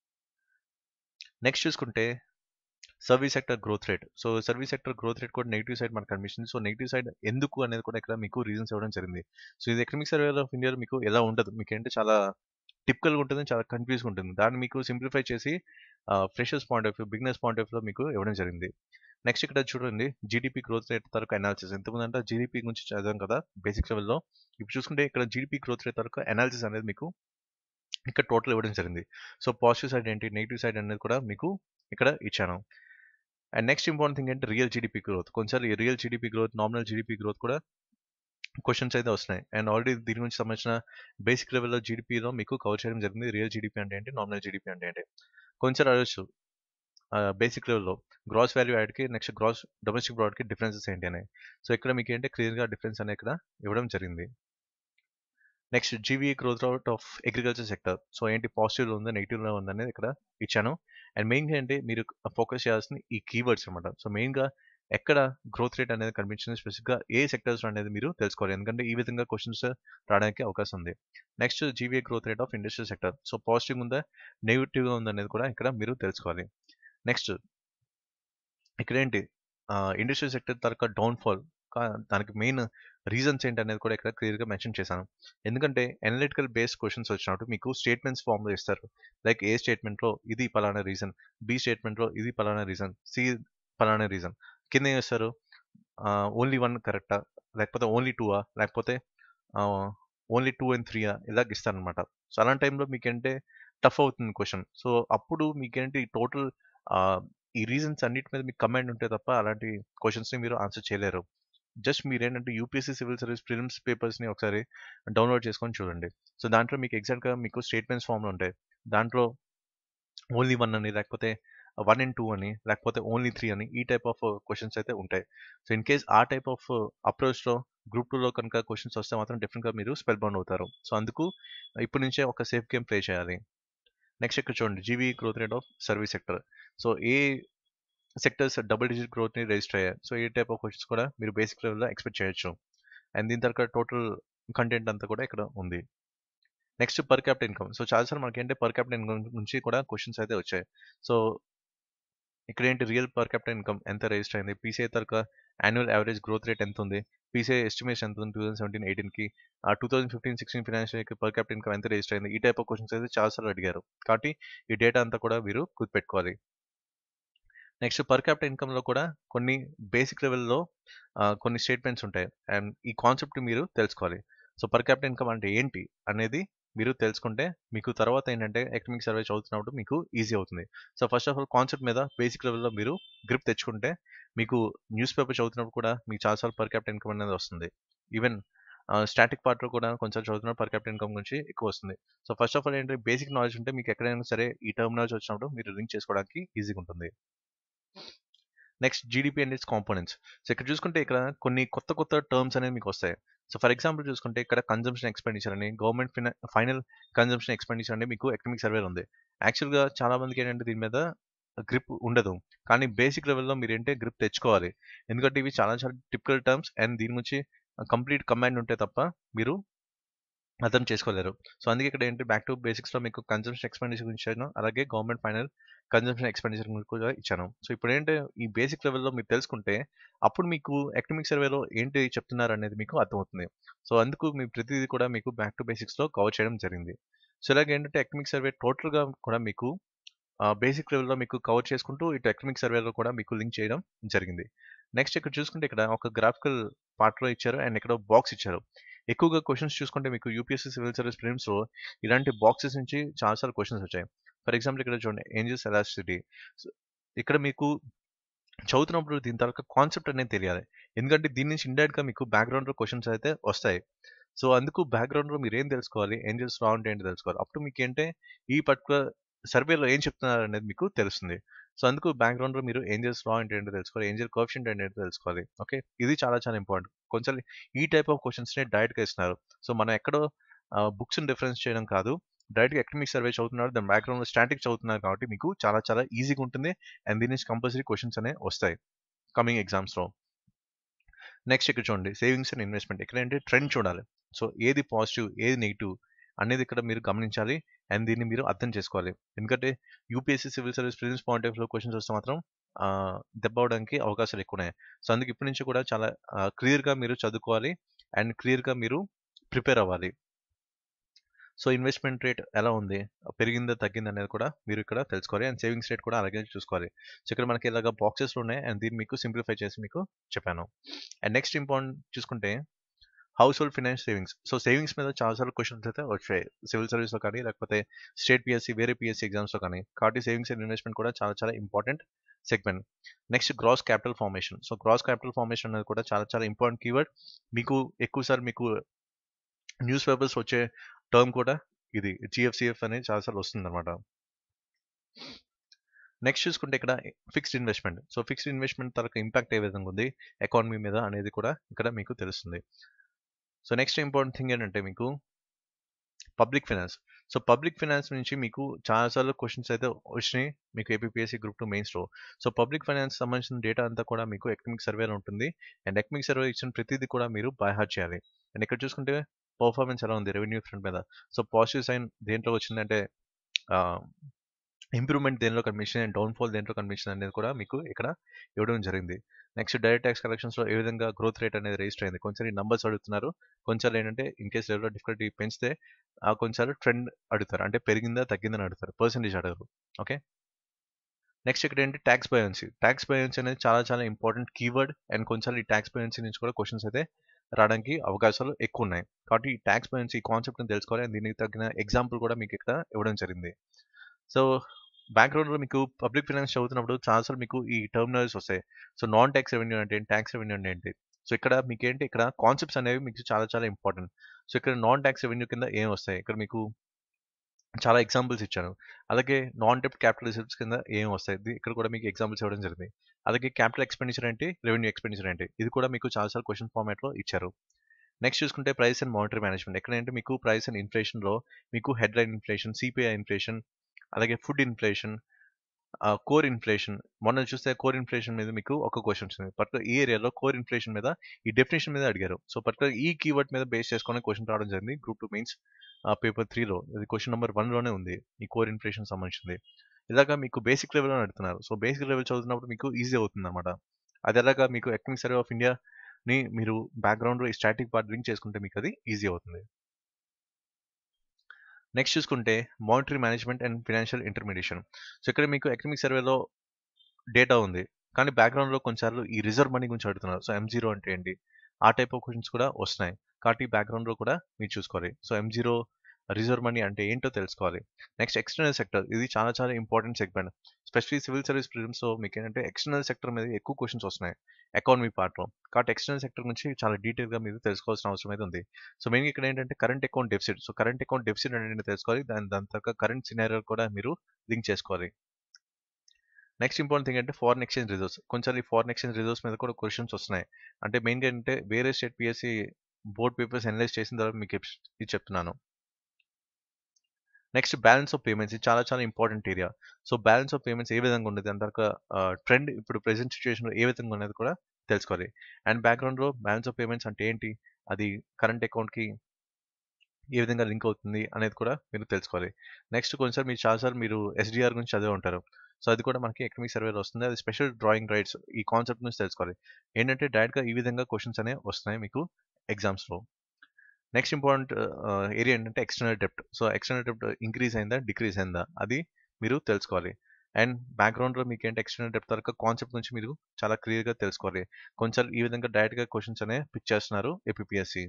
నెక్స్ట్ చూసుకుంటే service sector growth rate so service sector growth rate కూడా నెగిటివ్ సైడ్ మనకు కనిపిస్తుంది సో నెగిటివ్ సైడ్ ఎందుకు అనేది కూడా ఇక్కడ మీకు రీజన్స్ ఇవ్వడం జరిగింది సో ఇది ఎకనామిక్ సర్వే ఆఫ్ ఇండియా మీకు ఎలా ఉండదు మీకు ఏంటంటే చాలా టిపికల్గా ఉంటుంది చాలా కన్ఫ్యూజ్గా ఉంటుంది దాన్ని మీకు సింప్లిఫై చేసి freshers point of view beginners point of వ్యూలో మీకు ఇవ్వడం జరిగింది నెక్స్ట్ ఇక్కడ చూడండి జీడిపి గ్రోత్ రేట్ తరకు అనాలిసిస్ ఎంతమంది అంటే జీడిపి గురించి చదివాం కదా బేసిక్ లెవెల్లో ఇప్పుడు చూసుకుంటే ఇక్కడ జీడిపి గ్రోత్ రేట్ తరకు అనాలిసిస్ అనేది మీకు ఇక్కడ టోటల్ ఇవ్వడం జరిగింది సో పాజిటివ్ సైడ్ ఏంటి నెగిటివ్ సైడ్ అనేది కూడా మీకు ఇక్కడ ఇచ్చాను అండ్ నెక్స్ట్ ఇంపార్టెంట్ థింగ్ అంటే రియల్ జీడిపి గ్రోత్ కొంచెం real GDP growth nominal GDP growth కూడా క్వశ్చన్స్ అయితే వస్తున్నాయి అండ్ ఆల్రెడీ దీని గురించి సంబంధించిన బేసిక్ లెవెల్లో జీడిపిలో మీకు కవర్ చేయడం జరిగింది రియల్ జీడిపి అంటే ఏంటి నామినల్ జీడిపి అంటే ఏంటి కొంచెం అడగచ్చు బేసిక్ లెవెల్లో గ్రాస్ వాల్యూ యాడ్కి నెక్స్ట్ గ్రాస్ డొమెస్టిక్ బ్రాడ్కి డిఫరెన్సెస్ ఏంటి అని సో ఇక్కడ మీకు ఏంటి క్లియర్గా డిఫరెన్స్ అనేది ఇక్కడ ఇవ్వడం జరిగింది next GV growth out of agriculture sector so ఏంటి పాజిటివ్లో ఉంది నెగిటివ్లో ఉంది అనేది ఇక్కడ ఇచ్చాను అండ్ మెయిన్గా ఏంటి మీరు ఫోకస్ చేయాల్సిన ఈ కీవర్డ్స్ అనమాట సో మెయిన్గా ఎక్కడ గ్రోత్ రేట్ అనేది కనిపించింది స్పెసిఫిక్గా ఏ సెక్టర్స్ అనేది మీరు తెలుసుకోవాలి ఎందుకంటే ఈ విధంగా క్వశ్చన్స్ రావడానికి అవకాశం ఉంది next GVA growth rate of industrial sector so positive ఉందా నెగిటివ్గా ఉందా అనేది కూడా ఇక్కడ మీరు తెలుసుకోవాలి నెక్స్ట్ ఇక్కడ ఏంటి ఇండస్ట్రియల్ సెక్టర్ తరక డౌన్ఫాల్ దానికి మెయిన్ రీజన్స్ ఏంటి అనేది కూడా ఇక్కడ క్లియర్గా మెన్షన్ చేశాను ఎందుకంటే అనలిటికల్ బేస్డ్ క్వశ్చన్స్ వచ్చినప్పుడు మీకు స్టేట్మెంట్స్ ఫామ్లో ఇస్తారు లైక్ ఏ స్టేట్మెంట్లో ఇది పలానా రీజన్ బి స్టేట్మెంట్లో ఇది పలానా రీజన్ సి పలానా రీజన్ కింద ఏం చేస్తారు ఓన్లీ వన్ కరెక్టా లేకపోతే ఓన్లీ టూవా లేకపోతే ఓన్లీ టూ అండ్ త్రీయా ఇలాగ ఇస్తారనమాట సో అలాంటి టైంలో మీకంటే టఫ్ అవుతుంది క్వశ్చన్ సో అప్పుడు మీకేంటి టోటల్ ఈ రీజన్స్ అన్నిటి మీద మీకు కమాండ్ ఉంటే తప్ప అలాంటి క్వశ్చన్స్ని మీరు ఆన్సర్ చేయలేరు జస్ట్ మీరు ఏంటంటే యూపీఎస్సీ సివిల్ సర్వీస్ ప్రిలిమ్స్ పేపర్స్ని ఒకసారి డౌన్లోడ్ చేసుకొని చూడండి సో దాంట్లో మీకు ఎగ్జాక్ట్గా మీకు స్టేట్మెంట్స్ ఫామ్లో ఉంటాయి దాంట్లో ఓన్లీ వన్ అని లేకపోతే వన్ అండ్ టూ అని లేకపోతే ఓన్లీ త్రీ అని ఈ టైప్ ఆఫ్ క్వశ్చన్స్ అయితే ఉంటాయి సో ఇన్ కేస్ ఆ టైప్ ఆఫ్ అప్రోచ్లో గ్రూప్ టూలో కనుక క్వశ్చన్స్ వస్తే మాత్రం డెఫినెట్గా మీరు స్పెల్ బౌండ్ అవుతారు సో అందుకు ఇప్పటి నుంచే ఒక సేఫ్ గేమ్ ప్లే చేయాలి నెక్స్ట్ ఇక్కడ చూడండి GV growth rate of service sector so ఏ సెక్టర్స్ డబుల్ డిజిట్ గ్రోత్ని రిజిస్టర్ అయ్యాయి సో ఈ టైప్ ఆఫ్ క్వశ్చన్స్ కూడా మీరు బేసిక్ లెవెల్లో ఎక్స్పెక్ట్ చేయొచ్చు అండ్ దీని తర్వాత టోటల్ కంటెంట్ అంతా కూడా ఇక్కడ ఉంది next per capital income so చాలాసార్లు మనకి ఏంటంటే పర్ క్యాపిటల్ ఇన్కమ్ నుంచి కూడా క్వశ్చన్స్ అయితే వచ్చాయి సో ఇక్కడ ఏంటి రియల్ పర్ క్యాపిటల్ ఇన్కమ్ ఎంత రిజిస్టర్ అయింది పీసీఐ తరక యాన్యువల్ యావరేజ్ గ్రోత్ రేట్ ఎంత ఉంది పీసీఐ ఎస్టిమేషన్ ఎంత ఉంది టూ థౌసండ్ సెవెంటీన్ ఎయిటీన్కి two thousand fifteen sixteen financial per capital income ఎంత రిజిస్టర్ అయింది ఈ టైప్ ఆఫ్ క్వశ్చన్స్ అయితే చాలాసార్లు అడిగారు కాబట్టి ఈ డేటా అంతా కూడా మీరు గుర్తుపెట్టుకోవాలి నెక్స్ట్ పర్ క్యాపిటల్ ఇన్కమ్లో కూడా కొన్ని బేసిక్ లెవెల్లో కొన్ని స్టేట్మెంట్స్ ఉంటాయి అండ్ ఈ కాన్సెప్ట్ మీరు తెలుసుకోవాలి సో పర్ క్యాపిటల్ ఇన్కమ్ అంటే ఏంటి అనేది మీరు తెలుసుకుంటే మీకు తర్వాత ఏంటంటే ఎకనమిక్ సర్వే చదువుతున్నప్పుడు మీకు ఈజీ అవుతుంది so first of all concept మీద బేసిక్ లెవెల్లో మీరు గ్రిప్ తెచ్చుకుంటే మీకు న్యూస్ పేపర్ చదువుతున్నప్పుడు కూడా మీకు చాలాసార్లు పర్ క్యాపిటల్ ఇన్కమ్ అనేది వస్తుంది ఈవెన్ స్టాటిక్ పార్ట్లో కూడా కొంచెం చదువుతున్న పర్ క్యాపిటల్ ఇన్కమ్ గురించి ఎక్కువ వస్తుంది సో ఫస్ట్ ఆఫ్ ఆల్ ఏంటంటే బేసిక్ నాలెడ్జ్ ఉంటే మీకు ఎక్కడైనా సరే ఈ టర్మినాలజీ వచ్చినప్పుడు మీరు లింక్ చేసుకోవడానికి ఈజీగా ఉంటుంది next GDP and its components so ఇక్కడ చూసుకుంటే ఇక్కడ కొన్ని కొత్త కొత్త టర్మ్స్ అనేవి మీకు వస్తాయి సో ఫర్ ఎగ్జాంపుల్ చూసుకుంటే ఇక్కడ కన్జంప్షన్ ఎక్స్పెండిచర్ అని government fina final consumption expenditure అని మీకు ఎకనమిక్ సర్వే ఉంది యాక్చువల్గా చాలా మందికి ఏంటంటే దీని మీద గ్రిప్ ఉండదు కానీ బేసిక్ లెవెల్లో మీరు ఏంటంటే గ్రిప్ తెచ్చుకోవాలి ఎందుకంటే ఇవి చాలా చాలా టిపికల్ టర్మ్స్ అండ్ దీని నుంచి కంప్లీట్ కమాండ్ ఉంటే తప్ప మీరు అర్థం చేసుకోలేరు సో అందుకే ఇక్కడ ఏంటి బ్యాక్ టు బేసిక్స్లో మీకు కన్జంప్షన్ ఎక్స్పెండిచర్ గురించి ఇచ్చాను అలాగే గవర్నమెంట్ ఫైనల్ కన్జంప్షన్ ఎక్స్పెండిచర్ గురించి కూడా ఇచ్చాను సో ఇప్పుడు ఏంటంటే ఈ బేసిక్ లెవెల్లో మీరు తెలుసుకుంటే అప్పుడు మీకు ఎకనమిక్ సర్వేలో ఏంటి చెప్తున్నారు అనేది మీకు అర్థమవుతుంది సో అందుకు మీ ప్రతిదీ కూడా మీకు బ్యాక్ టు బేసిక్స్లో కవర్ చేయడం జరిగింది సో ఇలాగ ఏంటంటే ఎకనమిక్ సర్వే టోటల్గా కూడా మీకు బేసిక్ లెవెల్లో మీకు కవర్ చేసుకుంటూ ఇటు ఎకనమిక్ సర్వేలో కూడా మీకు లింక్ చేయడం జరిగింది నెక్స్ట్ ఇక్కడ చూసుకుంటే ఇక్కడ ఒక గ్రాఫికల్ పార్ట్లో ఇచ్చారు అండ్ ఇక్కడ బాక్స్ ఇచ్చారు ఎక్కువగా క్వశ్చన్స్ చూసుకుంటే మీకు యూపీఎస్సీ సివిల్ సర్వీస్ ప్రిలిమ్స్లో ఇలాంటి బాక్సెస్ నుంచి చాలాసార్లు క్వశ్చన్స్ వచ్చాయి ఫర్ ఎగ్జాంపుల్ ఇక్కడ చూడండి ఏంజల్స్ ఎలాసిటీ ఇక్కడ మీకు చదువుతున్నప్పుడు దీని తర్వాత కాన్సెప్ట్ అనేది తెలియాలి ఎందుకంటే దీని నుంచి ఇండైరెక్ట్గా మీకు బ్యాక్గ్రౌండ్లో క్వశ్చన్స్ అయితే వస్తాయి సో అందుకు బ్యాక్గ్రౌండ్లో మీరు ఏం తెలుసుకోవాలి ఏంజల్స్ లా ఉంటే ఏంటి తెలుసుకోవాలి అప్పుడు మీకు ఏంటంటే ఈ పర్టికులర్ సర్వేలో ఏం చెప్తున్నారు అనేది మీకు తెలుస్తుంది సో అందుకు బ్యాక్గ్రౌండ్లో మీరు ఏంజల్స్ లా అంటే ఏంటో తెలుసుకోవాలి ఏంజల్ కోఫిషియంట్ ఏంటో తెలుసుకోవాలి ఓకే ఇది చాలా చాలా ఇంపార్టెంట్ కొంచెం ఈ టైప్ ఆఫ్ క్వశ్చన్స్ని డైరెక్ట్గా ఇస్తున్నారు సో మనం ఎక్కడో బుక్స్ని డిఫరెన్స్ చేయడం కాదు డైరెక్ట్గా ఎకనమిక్ సర్వే చదువుతున్నారు దాని బ్యాక్గ్రౌండ్లో స్టాటిక్ చదువుతున్నారు కాబట్టి మీకు చాలా చాలా ఈజీగా ఉంటుంది అండ్ దీని నుంచి కంపల్సరీ క్వశ్చన్స్ అనేవి వస్తాయి కమింగ్ ఎగ్జామ్స్లో నెక్స్ట్ ఇక్కడ చూడండి సేవింగ్స్ అండ్ ఇన్వెస్ట్మెంట్ ఇక్కడ ఏంటి ట్రెండ్ చూడాలి సో ఏది పాజిటివ్ ఏది నెగిటివ్ అనేది ఇక్కడ మీరు గమనించాలి అండ్ దీన్ని మీరు అర్థం చేసుకోవాలి ఎందుకంటే UPSC civil service prelims point of లో క్వశ్చన్స్ వస్తే మాత్రం దెబ్బ అవడానికి అవకాశాలు ఎక్కువ ఉన్నాయి సో అందుకు ఇప్పటి నుంచి కూడా చాలా క్లియర్గా మీరు చదువుకోవాలి అండ్ క్లియర్గా మీరు ప్రిపేర్ అవ్వాలి సో ఇన్వెస్ట్మెంట్ రేట్ ఎలా ఉంది పెరిగిందా తగ్గిందా అనేది కూడా మీరు ఇక్కడ తెలుసుకోవాలి అండ్ సేవింగ్స్ రేట్ కూడా అలాగే చూసుకోవాలి సో ఇక్కడ మనకి ఇలాగ బాక్సెస్ ఉన్నాయి అండ్ దీన్ని మీకు సింప్లిఫై చేసి మీకు చెప్పాను అండ్ నెక్స్ట్ ఇంపార్టెంట్ చూసుకుంటే household finance savings so savings మీద చాలాసార్లు క్వశ్చన్స్ అయితే వచ్చాయి సివిల్ సర్వీస్లో కానీ లేకపోతే స్టేట్ పిఎస్సి వేరే పిఎస్సి ఎగ్జామ్స్లో కానీ కాబట్టి సేవింగ్స్ అండ్ ఇన్వెస్ట్మెంట్ కూడా చాలా చాలా important segment next gross capital formation so gross capital formation అనేది కూడా చాలా చాలా ఇంపార్టెంట్ కీవర్డ్ మీకు ఎక్కువసార్లు మీకు న్యూస్ పేపర్స్ వచ్చే టర్మ్ కూడా ఇది జిఎఫ్సిఎఫ్ అనేది చాలాసార్లు వస్తుంది అనమాట నెక్స్ట్ చూసుకుంటే ఇక్కడ fixed investment so fixed investment తరకు ఇంపాక్ట్ ఏ విధంగా ఉంది ఎకానమీ మీద అనేది కూడా ఇక్కడ మీకు తెలుస్తుంది సో నెక్స్ట్ ఇంపార్టెంట్ థింగ్ ఏంటంటే మీకు public finance so public finance నుంచి మీకు చాలాసార్లు క్వశ్చన్స్ అయితే వచ్చినాయి మీకు ఏపీఎస్సీ గ్రూప్ టూ మెయిన్స్లో సో పబ్లిక్ ఫైనాన్స్ సంబంధించిన డేటా అంతా కూడా మీకు ఎకనమిక్ సర్వేలో ఉంటుంది అండ్ ఎకనమిక్ సర్వే ఇచ్చిన ప్రతిదీ కూడా మీరు బై హార్ట్ చేయాలి అండ్ ఇక్కడ చూసుకుంటే పర్ఫార్మెన్స్ ఎలా ఉంది రెవెన్యూ ఫ్రంట్ మీద సో పాజిటివ్ సైన్ దేంట్లో వచ్చిందంటే ఇంప్రూవ్మెంట్ దేనిలో కనిపించింది అండ్ డౌన్ఫాల్ దేంట్లో కనిపించింది అనేది కూడా మీకు ఇక్కడ ఇవ్వడం జరిగింది నెక్స్ట్ డైరెక్ట్ ట్యాక్స్ కలెక్షన్స్లో ఏ విధంగా గ్రోత్ రేట్ అనేది రిజిస్టర్ అయింది కొంచెం ఈ నంబర్స్ అడుగుతున్నారు కొంచెం ఏంటంటే ఇన్ కేస్ లెవెల్లో డిఫికల్టీ పెంచితే కొంచెం ట్రెండ్ అడుగుతారు అంటే పెరిగిందా తగ్గిందని అడుగుతారు పర్సెంటేజ్ అడగరు ఓకే నెక్స్ట్ ఇక్కడ ఏంటి ట్యాక్స్ బయోన్సీ ట్యాక్స్ బయోన్సీ అనేది చాలా చాలా ఇంపార్టెంట్ కీవర్డ్ అండ్ కొంచెం ఈ ట్యాక్స్ బయోన్సీ నుంచి కూడా క్వశ్చన్స్ అయితే రావడానికి అవకాశాలు ఎక్కువ ఉన్నాయి కాబట్టి ఈ ట్యాక్స్ బయోన్సీ కాన్సెప్ట్ని తెలుసుకోవాలి అండ్ దీనికి తగిన ఎగ్జాంపుల్ కూడా మీకు ఇక్కడ ఇవ్వడం జరిగింది సో బ్యాక్గ్రౌండ్లో మీకు పబ్లిక్ ఫైనాన్స్ చదువుతున్నప్పుడు చాలాసార్లు మీకు ఈ టర్మినల్స్ వస్తాయి సో నాన్ ట్యాక్స్ రెవెన్యూ అంటే ఏంటి ట్యాక్స్ రెవెన్యూ అంటే ఏంటి సో ఇక్కడ మీకు ఏంటి ఇక్కడ కాన్సెప్ట్స్ అనేవి మీకు చాలా చాలా ఇంపార్టెంట్ సో ఇక్కడ నాన్ ట్యాక్స్ రెవెన్యూ కింద ఏం వస్తాయి ఇక్కడ మీకు చాలా ఎగ్జాంపుల్స్ ఇచ్చాను అలాగే నాన్ డెప్ట్ క్యాపిటల్ రిసిప్ట్స్ కింద ఏం వస్తాయి ఇది ఇక్కడ కూడా మీకు ఎగ్జాంపుల్స్ ఇవ్వడం జరిగింది అలాగే క్యాపిటల్ ఎక్స్పెండిచర్ ఏంటి రెవెన్యూ ఎక్స్పెండిచర్ ఏంటి ఇది కూడా మీకు చాలాసార్లు క్వశ్చన్ ఫార్మాట్లో ఇచ్చారు నెక్స్ట్ చూసుకుంటే ప్రైస్ అండ్ మానిటరీ మేనేజ్మెంట్ ఎక్కడంటే మీకు ప్రైస్ అండ్ ఇన్ఫ్లేషన్లో మీకు headline inflation CPI inflation అలాగే ఫుడ్ ఇన్ఫ్లేషన్ కోర్ ఇన్ఫ్లేషన్ మొన్న చూస్తే కోర్ ఇన్ఫ్లేషన్ మీద మీకు ఒక క్వశ్చన్ వచ్చింది పర్టికులర్ ఈ ఏరియాలో కోర్ ఇన్ఫ్లేషన్ మీద ఈ డెఫినేషన్ మీద అడిగారు సో పర్టికులర్ ఈ కీవర్డ్ మీద బేస్ చేసుకుని క్వశ్చన్ రావడం జరిగింది గ్రూప్ టూ మెయిన్స్ పేపర్ త్రీలో ఇది క్వశ్చన్ నెంబర్ వన్లోనే ఉంది ఈ కోర్ ఇన్ఫ్లేషన్ సంబంధించింది ఇలాగా మీకు బేసిక్ లెవెల్లో అడుగుతున్నారు సో బేసిక్ లెవెల్ చదువుతున్నప్పుడు మీకు ఈజీ అవుతుంది అనమాట అది ఎలాగా మీకు ఎకనామిక్ సర్వే ఆఫ్ ఇండియాని మీరు బ్యాక్గ్రౌండ్లో ఈ స్టాటిక్ పార్ట్ లింక్ చేసుకుంటే మీకు అది ఈజీ అవుతుంది నెక్స్ట్ చూసుకుంటే monetary management and financial intermediation so ఇక్కడ మీకు ఎకనామిక్ సర్వేలో డేటా ఉంది కానీ బ్యాక్గ్రౌండ్లో కొన్నిసార్లు ఈ రిజర్వ్ మనీ గురించి అడుగుతున్నారు సో ఎం జీరో అంటే ఏంటి ఆ టైప్ ఆఫ్ క్వశ్చన్స్ కూడా వస్తున్నాయి కాబట్టి బ్యాక్గ్రౌండ్లో కూడా మీరు చూసుకోవాలి so M zero reserve money అంటే ఏంటో తెలుసుకోవాలి నెక్స్ట్ ఎక్స్టర్నల్ సెక్టర్ ఇది చాలా చాలా important segment specially civil service ప్రిలిమ్స్లో మీకు ఏంటంటే ఎక్స్టర్నల్ సెక్టర్ మీద ఎక్కువ క్వశ్చన్స్ వస్తున్నాయి ఎకానమీ పార్ట్లో కాబట్టి ఎక్స్టర్నల్ సెక్టర్ గురించి చాలా డీటెయిల్గా మీరు తెలుసుకోవాల్సిన అవసరం అయితే ఉంది సో మెయిన్ ఇక్కడ ఏంటంటే current account deficit so current account deficit అనేది తెలుసుకోవాలి దాని దాని తర్వాత కరెంట్ సినారియో కూడా మీరు లింక్ చేసుకోవాలి నెక్స్ట్ ఇంపార్టెంట్ థింగ్ అంటే ఫారెన్ ఎక్స్చేంజ్ రిజర్వ్స్ కొంచెం ఈ ఫారెన్ ఎక్స్చేంజ్ రిజర్వ్స్ మీద కూడా క్వశ్చన్స్ వస్తున్నాయి అంటే మెయిన్గా ఏంటంటే వేరే state PSC board papers analyse చేసిన తర్వాత మీకు ఇది చెప్తున్నాను నెక్స్ట్ బ్యాలెన్స్ ఆఫ్ పేమెంట్స్ ఇది చాలా చాలా important area so balance of payments ఏ విధంగా ఉండేది అంతక ట్రెండ్ ఇప్పుడు ప్రెసెంట్ సిచ్యువేషన్లో ఏ విధంగా ఉన్నది కూడా తెలుసుకోవాలి అండ్ బ్యాక్గ్రౌండ్లో బ్యాలెన్స్ ఆఫ్ పేమెంట్స్ అంటే ఏంటి అది కరెంట్ అకౌంట్కి ఏ విధంగా లింక్ అవుతుంది అనేది కూడా మీరు తెలుసుకోవాలి నెక్స్ట్ కొంచెం మీరు చాలాసార్లు మీరు ఎస్డిఆర్ గురించి చదివి ఉంటారు సో అది కూడా మనకి ఎకనమిక్ సర్వేలో వస్తుంది అది స్పెషల్ డ్రాయింగ్ రైట్స్ ఈ కాన్సెప్ట్ నుంచి తెలుసుకోవాలి ఏంటంటే డైరెక్ట్గా ఈ విధంగా క్వశ్చన్స్ అనేవి వస్తున్నాయి మీకు ఎగ్జామ్స్లో నెక్స్ట్ ఇంపార్టెంట్ ఏరియా ఏంటంటే ఎక్స్టర్నల్ డెప్ట్ సో ఎక్స్టర్నల్ డెప్ట్ ఇంక్రీజ్ అయిందా డిక్రీజ్ అయిందా అది మీరు తెలుసుకోవాలి అండ్ బ్యాక్గ్రౌండ్లో మీకు ఏంటి ఎక్స్టర్నల్ డెప్ట్ వరకు కాన్సెప్ట్ నుంచి మీరు చాలా క్లియర్గా తెలుసుకోవాలి కొంచెం ఈ విధంగా డైరెక్ట్గా క్వశ్చన్స్ అనే పిక్ చేస్తున్నారు APSC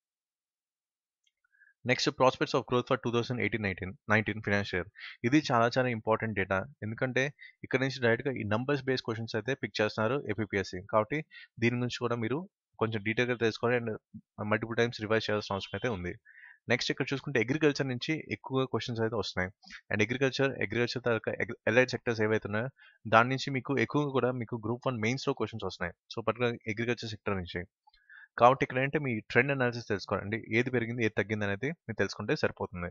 next prospects of growth for two thousand eighteen nineteen nineteen financial year ఇది చాలా చాలా ఇంపార్టెంట్ డేటా ఎందుకంటే ఇక్కడ నుంచి డైరెక్ట్గా ఈ నంబర్స్ బేస్ క్వశ్చన్స్ అయితే పిక్ చేస్తున్నారు ఏపీఎస్సి కాబట్టి దీని గురించి కూడా మీరు కొంచెం డీటెయిల్గా తెలుసుకోవాలి అండ్ మల్టిపుల్ టైమ్స్ రివైజ్ చేయాల్సిన అవసరం అయితే ఉంది నెక్స్ట్ ఇక్కడ చూసుకుంటే అగ్రికల్చర్ నుంచి ఎక్కువ క్వశ్చన్స్ అయితే వస్తున్నాయి అండ్ అగ్రికల్చర్ అగ్రికల్చర్ తర్వాత ఎలైడ్ సెక్టర్స్ ఏవైతే ఉన్నాయో దాని నుంచి మీకు ఎక్కువగా కూడా మీకు గ్రూప్ వన్ మెయిన్స్లో క్వశ్చన్స్ వస్తున్నాయి సో పర్టికులర్ అగ్రికల్చర్ సెక్టర్ నుంచి కాబట్టి ఇక్కడ ఏంటంటే మీ ట్రెండ్ అనాలిసిస్ తెలుసుకోవాలండి ఏది పెరిగింది ఏది తగ్గింది అనేది మీరు తెలుసుకుంటే సరిపోతుంది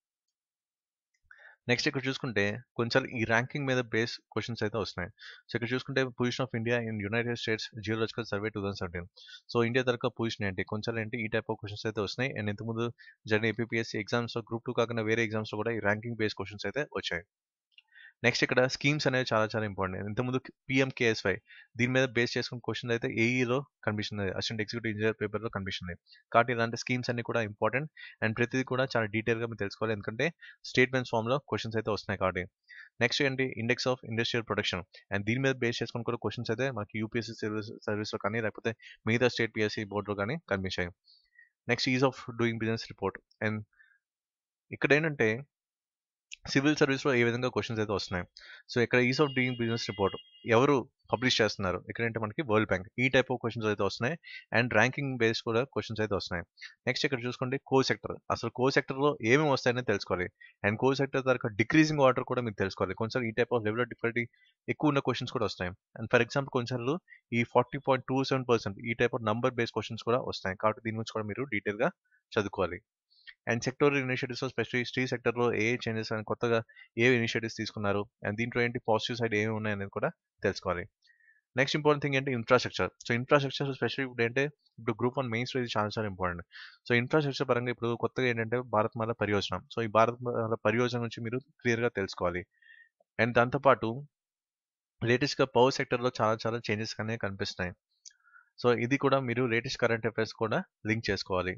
నెక్స్ట్ ఇక్కడ చూసుకుంటే కొంచెం ఈ ర్యాంకింగ్ మీద బేస్ క్వశ్చన్స్ అయితే వస్తున్నాయి సో ఇక్కడ చూసుకుంటే position of India in United States geological survey two thousand seventeen so India తరగ పొజిషన్ ఏంటి కొంచెం ఏంటి ఈ టైప్ ఆఫ్ క్వశ్చన్స్ అయితే వస్తున్నాయి అండ్ ఇంతకుముందు జరిగిన ఏపీఎస్సీ ఎగ్జామ్స్లో గ్రూప్ టూ కాకుండా వేరే ఎగ్జామ్స్లో కూడా ఈ ర్యాంకింగ్ బేస్ క్వశ్చన్స్ అయితే వచ్చాయి నెక్స్ట్ ఇక్కడ స్కీమ్స్ అనేవి చాలా చాలా ఇంపార్టెంట్ ఇంతకుముందు పిఎంకేఎస్వై దీని మీద బేస్ చేసుకున్న క్వశ్చన్ అయితే ఏఈలో కనిపిస్తుంది అసిస్టెంట్ ఎగ్జిక్యూటివ్ ఇంజనీర్ పేపర్లో కనిపిస్తుంది కాబట్టి ఇలాంటి స్కీమ్స్ అన్ని కూడా ఇంపార్టెంట్ అండ్ ప్రతిదీ కూడా చాలా డీటెయిల్గా మీరు తెలుసుకోవాలి ఎందుకంటే స్టేట్మెంట్స్ ఫామ్లో క్వశ్చన్స్ అయితే వస్తున్నాయి కాబట్టి నెక్స్ట్ ఏంటి index of industrial production and దీని మీద బేస్ చేసుకుని కూడా క్వశ్చన్స్ అయితే మనకి యూపీఎస్సీ సర్వీస్ సర్వీస్లో కానీ లేకపోతే మిగతా స్టేట్ పిఎస్సీ బోర్డులో కానీ కనిపించాయి next ease of doing business report and ఇక్కడ ఏంటంటే సివిల్ సర్వీస్లో ఏ విధంగా క్వశ్చన్స్ అయితే వస్తున్నాయి సో ఇక్కడ ease of doing business report ఎవరు పబ్లిష్ చేస్తున్నారు ఇక్కడంటే మనకి వరల్డ్ బ్యాంక్ ఈ టైప్ ఆఫ్ క్వశ్చన్స్ అయితే వస్తున్నాయి అండ్ ర్యాంకింగ్ బేస్ కూడా క్వశ్చన్స్ అయితే వస్తున్నాయి నెక్స్ట్ ఇక్కడ చూసుకోండి కో సెక్టర్ అసలు కో సెక్టర్లో ఏమేమి వస్తాయని తెలుసుకోవాలి అండ్ కో సెక్టర్ తర్వాత డిక్రీజింగ్ ఆర్డర్ కూడా మీరు తెలుసుకోవాలి కొంచెం ఈ type of level of difficulty ఎక్కువ ఉన్న క్వశ్చన్స్ కూడా వస్తాయి అండ్ ఫర్ ఎగ్జాంపుల్ కొంచెంలు ఈ forty point two seven percent ఈ type of number base questions కూడా వస్తాయి కాబట్టి దీని గురించి కూడా మీరు డీటెయిల్గా చదువుకోవాలి అండ్ సెక్టోరల్ ఇనిషియేటివ్స్ స్పెషల్లీ స్ట్రీ సెక్టర్లో ఏ చేంజెస్ అని కొత్తగా ఏ ఇనిషియేటివ్స్ తీసుకున్నారు అండ్ దీంట్లో ఏంటి పాజిటివ్ సైడ్ ఏమి ఉన్నాయనేది కూడా తెలుసుకోవాలి నెక్స్ట్ ఇంపార్టెంట్ థింగ్ ఏంటి ఇన్ఫ్రాస్ట్రక్చర్ సో ఇన్ఫ్రాస్ట్రక్చర్ స్పెషల్లీ ఇప్పుడు ఏంటంటే ఇప్పుడు గ్రూప్ వన్ మెయిన్స్ ఇది చాలా చాలా ఇంపార్టెంట్ సో ఇన్ఫ్రాస్ట్రక్చర్ పరంగా ఇప్పుడు కొత్తగా ఏంటంటే భారత్మాల పరియోజన సో ఈ భారత్మాల పరియోజన నుంచి మీరు క్లియర్గా తెలుసుకోవాలి అండ్ దాంతోపాటు లేటెస్ట్గా పవర్ సెక్టర్లో చాలా చాలా చేంజెస్ అనేవి కనిపిస్తున్నాయి సో ఇది కూడా మీరు లేటెస్ట్ కరెంట్ అఫైర్స్ కూడా లింక్ చేసుకోవాలి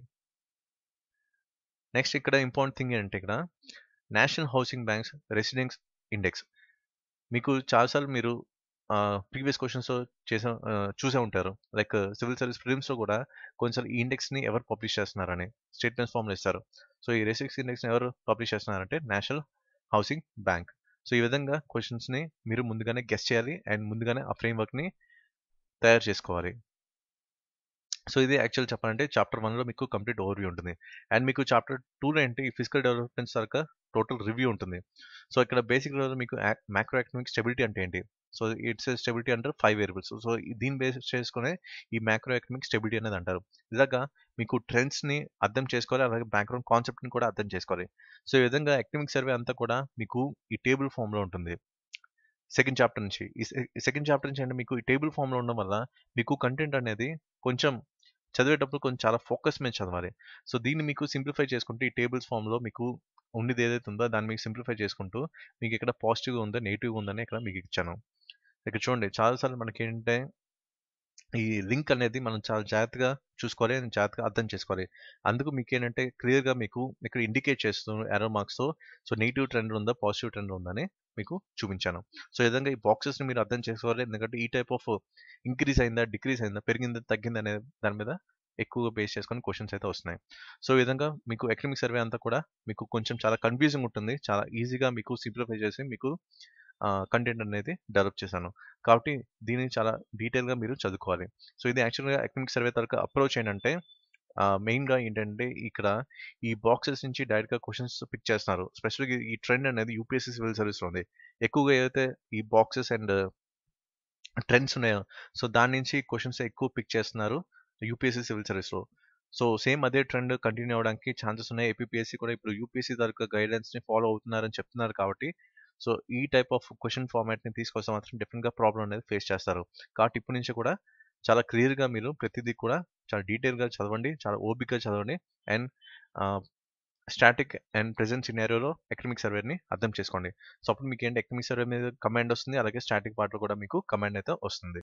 నెక్స్ట్ ఇక్కడ ఇంపార్టెంట్ థింగ్ ఏంటంటే ఇక్కడ national housing banks residence index మీకు చాలాసార్లు మీరు ప్రీవియస్ క్వశ్చన్స్ చేసే చూసే ఉంటారు లైక్ సివిల్ సర్వీస్ ఫిలిమ్స్లో కూడా కొంచెం ఈ ఇండెక్స్ని ఎవరు పబ్లిష్ చేస్తున్నారని స్టేట్మెంట్స్ ఫామ్లో ఇస్తారు సో ఈ రెసిడెన్స్ ఇండెక్స్ని ఎవరు పబ్లిష్ చేస్తున్నారంటే నేషనల్ హౌసింగ్ బ్యాంక్ సో ఈ విధంగా క్వశ్చన్స్ని మీరు ముందుగానే గెస్ చేయాలి అండ్ ముందుగానే ఆ ఫ్రేమ్వర్క్ని తయారు చేసుకోవాలి సో ఇది యాక్చువల్ చెప్పాలంటే చాప్టర్ వన్లో మీకు కంప్లీట్ ఓవర్వ్యూ ఉంటుంది అండ్ మీకు చాప్టర్ టూలో ఏంటి ఫిజికల్ డెవలప్మెంట్ సరిగ్గా టోటల్ రివ్యూ ఉంటుంది సో ఇక్కడ బేసిక్ లెవెల్ మీకు మ్యాక్రో ఎకనామిక్ స్టెబిలిటీ అంటే ఏంటి సో ఇట్స్ స్టెబిలిటీ అంటారు ఫైవ్ వేరియబుల్స్ సో దీన్ని బేస్ చేసుకునే ఈ మ్యాక్రో ఎకనామిక్ స్టెబిలిటీ అనేది అంటారు ఇలాగా మీకు ట్రెండ్స్ని అర్థం చేసుకోవాలి అలాగే బ్యాక్గ్రౌండ్ కాన్సెప్ట్ని కూడా అర్థం చేసుకోవాలి సో ఈ విధంగా ఎకనామిక్ సర్వే అంతా కూడా మీకు ఈ టేబుల్ ఫామ్లో ఉంటుంది సెకండ్ చాప్టర్ నుంచి ఈ సెకండ్ చాప్టర్ నుంచి అంటే మీకు ఈ టేబుల్ ఫామ్లో ఉండడం వల్ల మీకు కంటెంట్ అనేది కొంచెం చదివేటప్పుడు కొంచెం చాలా ఫోకస్ మీద చదవాలి సో దీన్ని మీకు సింప్లిఫై చేసుకుంటూ ఈ టేబుల్స్ ఫామ్లో మీకు ఉండేది ఏదైతే ఉందో దాన్ని మీకు సింప్లిఫై చేసుకుంటూ మీకు ఇక్కడ పాజిటివ్గా ఉందో నెగిటివ్గా ఉందని ఇక్కడ మీకు ఇచ్చాను ఇక్కడ చూడండి చాలాసార్లు మనకి ఏంటంటే ఈ లింక్ అనేది మనం చాలా జాగ్రత్తగా చూసుకోవాలి జాగ్రత్తగా అర్థం చేసుకోవాలి అందుకు మీకు ఏంటంటే క్లియర్గా మీకు ఇక్కడ ఇండికేట్ చేస్తూ ఎరో మార్క్స్తో సో నెగిటివ్ ట్రెండ్ ఉందా పాజిటివ్ ట్రెండ్ ఉందని మీకు చూపించాను సో ఈ విధంగా ఈ బాక్సెస్ని మీరు అర్థం చేసుకోవాలి ఎందుకంటే ఈ టైప్ ఆఫ్ ఇంక్రీజ్ అయిందా డిక్రీజ్ అయిందా పెరిగిందా తగ్గిందా అనే దాని మీద ఎక్కువగా బేస్ చేసుకొని క్వశ్చన్స్ అయితే వస్తున్నాయి సో ఈ విధంగా మీకు ఎకనమిక్ సర్వే అంతా కూడా మీకు కొంచెం చాలా కన్ఫ్యూజింగ్ ఉంటుంది చాలా ఈజీగా మీకు సింప్లిఫై చేసి మీకు కంటెంట్ అనేది డెవలప్ చేశాను కాబట్టి దీన్ని చాలా డీటెయిల్గా మీరు చదువుకోవాలి సో ఇది యాక్చువల్గా ఎకనమిక్ సర్వే తరగ అప్రోచ్ ఏంటంటే మెయిన్గా ఏంటంటే ఇక్కడ ఈ బాక్సెస్ నుంచి డైరెక్ట్గా క్వశ్చన్స్ పిక్ చేస్తున్నారు స్పెషల్గా ఈ ట్రెండ్ అనేది యూపీఎస్సీ సివిల్ సర్వీస్లో ఉంది ఎక్కువగా ఏదైతే ఈ బాక్సెస్ అండ్ ట్రెండ్స్ ఉన్నాయో సో దాని నుంచి క్వశ్చన్స్ ఎక్కువ పిక్ చేస్తున్నారు యూపీఎస్సీ సివిల్ సర్వీస్లో సో సేమ్ అదే ట్రెండ్ కంటిన్యూ అవ్వడానికి ఛాన్సెస్ ఉన్నాయి ఏపీఎస్సీ కూడా ఇప్పుడు యూపీఎస్సీ తరగ గైడెన్స్ని ఫాలో అవుతున్నారని చెప్తున్నారు కాబట్టి సో ఈ టైప్ ఆఫ్ క్వశ్చన్ ఫార్మాట్ని తీసుకొస్తే మాత్రం డిఫరెంట్గా ప్రాబ్లం అనేది ఫేస్ చేస్తారు కాబట్టి ఇప్పటి నుంచి కూడా చాలా క్లియర్గా మీరు ప్రతిదీ కూడా చాలా డీటెయిల్గా చదవండి చాలా ఓపిక్గా చదవండి అండ్ స్టాటిక్ అండ్ ప్రెసెంట్ సినారియోలో ఎకనమిక్ సర్వేని అర్థం చేసుకోండి సో అప్పుడు మీకు ఏంటి ఎకనమిక్ సర్వే మీద కమాండ్ వస్తుంది అలాగే స్టాటిక్ పార్ట్లో కూడా మీకు కమాండ్ అయితే వస్తుంది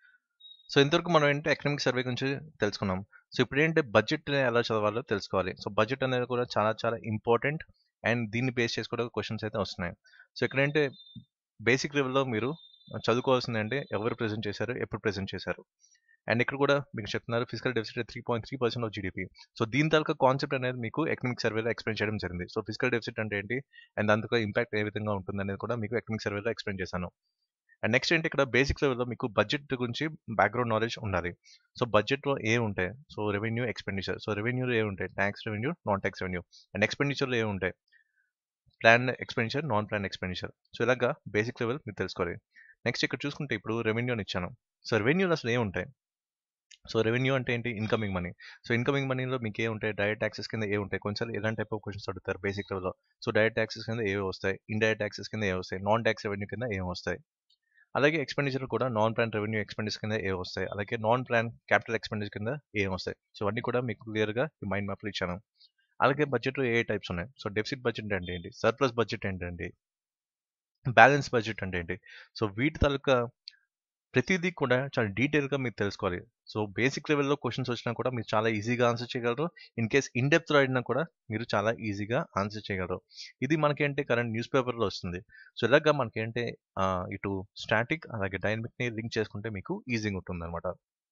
సో ఇంతవరకు మనం ఏంటంటే ఎకనమిక్ సర్వే గురించి తెలుసుకున్నాం సో ఇప్పుడు ఏంటంటే బడ్జెట్ ఎలా చదవాలో తెలుసుకోవాలి సో బడ్జెట్ అనేది కూడా చాలా చాలా ఇంపార్టెంట్ అండ్ దీన్ని బేస్ చేసుకోవడం క్వశ్చన్స్ అయితే వస్తున్నాయి సో ఇక్కడ ఏంటంటే బేసిక్ లెవెల్లో మీరు చదువుకోవాల్సింది అంటే ఎవరు ప్రెజెంట్ చేశారు ఎప్పుడు ప్రెజెంట్ చేశారు అండ్ ఇక్కడ కూడా మీకు చెప్తున్నారు physical deficit three point three percent of GDP so దీని తాలూకా కాన్సెప్ట్ అనేది మీకు ఎకనమిక్ సర్వేలో ఎక్స్ప్లెయిన్ చేయడం జరిగింది సో ఫిజికల్ డెఫిసిట్ అంటే ఏంటి అండ్ దాంతో ఇంపాక్ట్ ఏ విధంగా ఉంటుంది అనేది కూడా మీకు ఎకనమిక్ సర్వేలో ఎక్స్ప్లెయిన్ చేశాను అండ్ నెక్స్ట్ ఏంటి ఇక్కడ బేసిక్ లెవెల్లో మీకు బడ్జెట్ గురించి బ్యాక్గ్రౌండ్ నాలెడ్జ్ ఉండాలి సో బడ్జెట్లో ఏ ఉంటాయి సో రెవెన్యూ ఎక్స్పెండిచర్ సో రెవెన్యూలో ఏ ఉంటాయి tax revenue non tax revenue and ఎక్స్పెండిచర్లో ఏ ఉంటాయి plan expenditure non plan expenditure so ఇలాగా బేసిక్ లెవెల్ మీరు తెలుసుకోవాలి నెక్స్ట్ ఇక్కడ చూసుకుంటే ఇప్పుడు రెవెన్యూ అని ఇచ్చాను సో రెవెన్యూలో అసలు ఏ ఉంటాయి సో రెవెన్యూ అంటే ఏంటి ఇన్కమింగ్ మనీ సో ఇన్కమింగ్ మనీలో మీకు ఏ ఉంటాయి డైరెక్ట్ ట్యాక్సెస్ కింద ఏ ఉంటాయి కొంచెం ఎలాంటి టైప్ ఆఫ్ క్వశ్చన్స్ అడుగుతారు బేసిక్ లెవెల్లో సో డైరెక్ట్ ట్యాక్సెస్ కింద ఏ వస్తాయి ఇండైరెక్ట్ ట్యాక్సెస్ కింద ఏ వస్తాయి నాన్ ట్యాక్స్ రెవెన్యూ కింద ఏం వస్తాయి అలాగే ఎక్స్పెండిచర్ కూడా నాన్ ప్లాన్ రెవెన్యూ ఎక్స్పెండిచర్ కింద ఏ వస్తాయి అలాగే నాన్ ప్లాన్ క్యాపిటల్ ఎక్స్పెండిచర్ కింద ఏం వస్తాయి సో అన్నీ కూడా మీకు క్లియర్గా ఈ మైండ్ మ్యాప్లో ఇచ్చాను అలాగే బడ్జెట్లో ఏ టైప్స్ ఉన్నాయి సో డెఫిసిట్ బడ్జెట్ అంటే ఏంటి సర్ప్లస్ బడ్జెట్ ఏంటండి బ్యాలెన్స్ బడ్జెట్ అంటే ఏంటి సో వీటి తాలూకా ప్రతిదీ కూడా చాలా డీటెయిల్గా మీరు తెలుసుకోవాలి సో బేసిక్ లెవెల్లో క్వశ్చన్స్ వచ్చినా కూడా మీరు చాలా ఈజీగా ఆన్సర్ చేయగలరు ఇన్ కేస్ ఇన్ డెప్త్ అడిగినా కూడా మీరు చాలా ఈజీగా ఆన్సర్ చేయగలరు ఇది మనకేంటి కరెంట్ న్యూస్ పేపర్లో వస్తుంది సో ఇలాగా మనకేంటి ఇటు స్టాటిక్ అలాగే డైనమిక్ని లింక్ చేసుకుంటే మీకు ఈజీగా ఉంటుంది అనమాట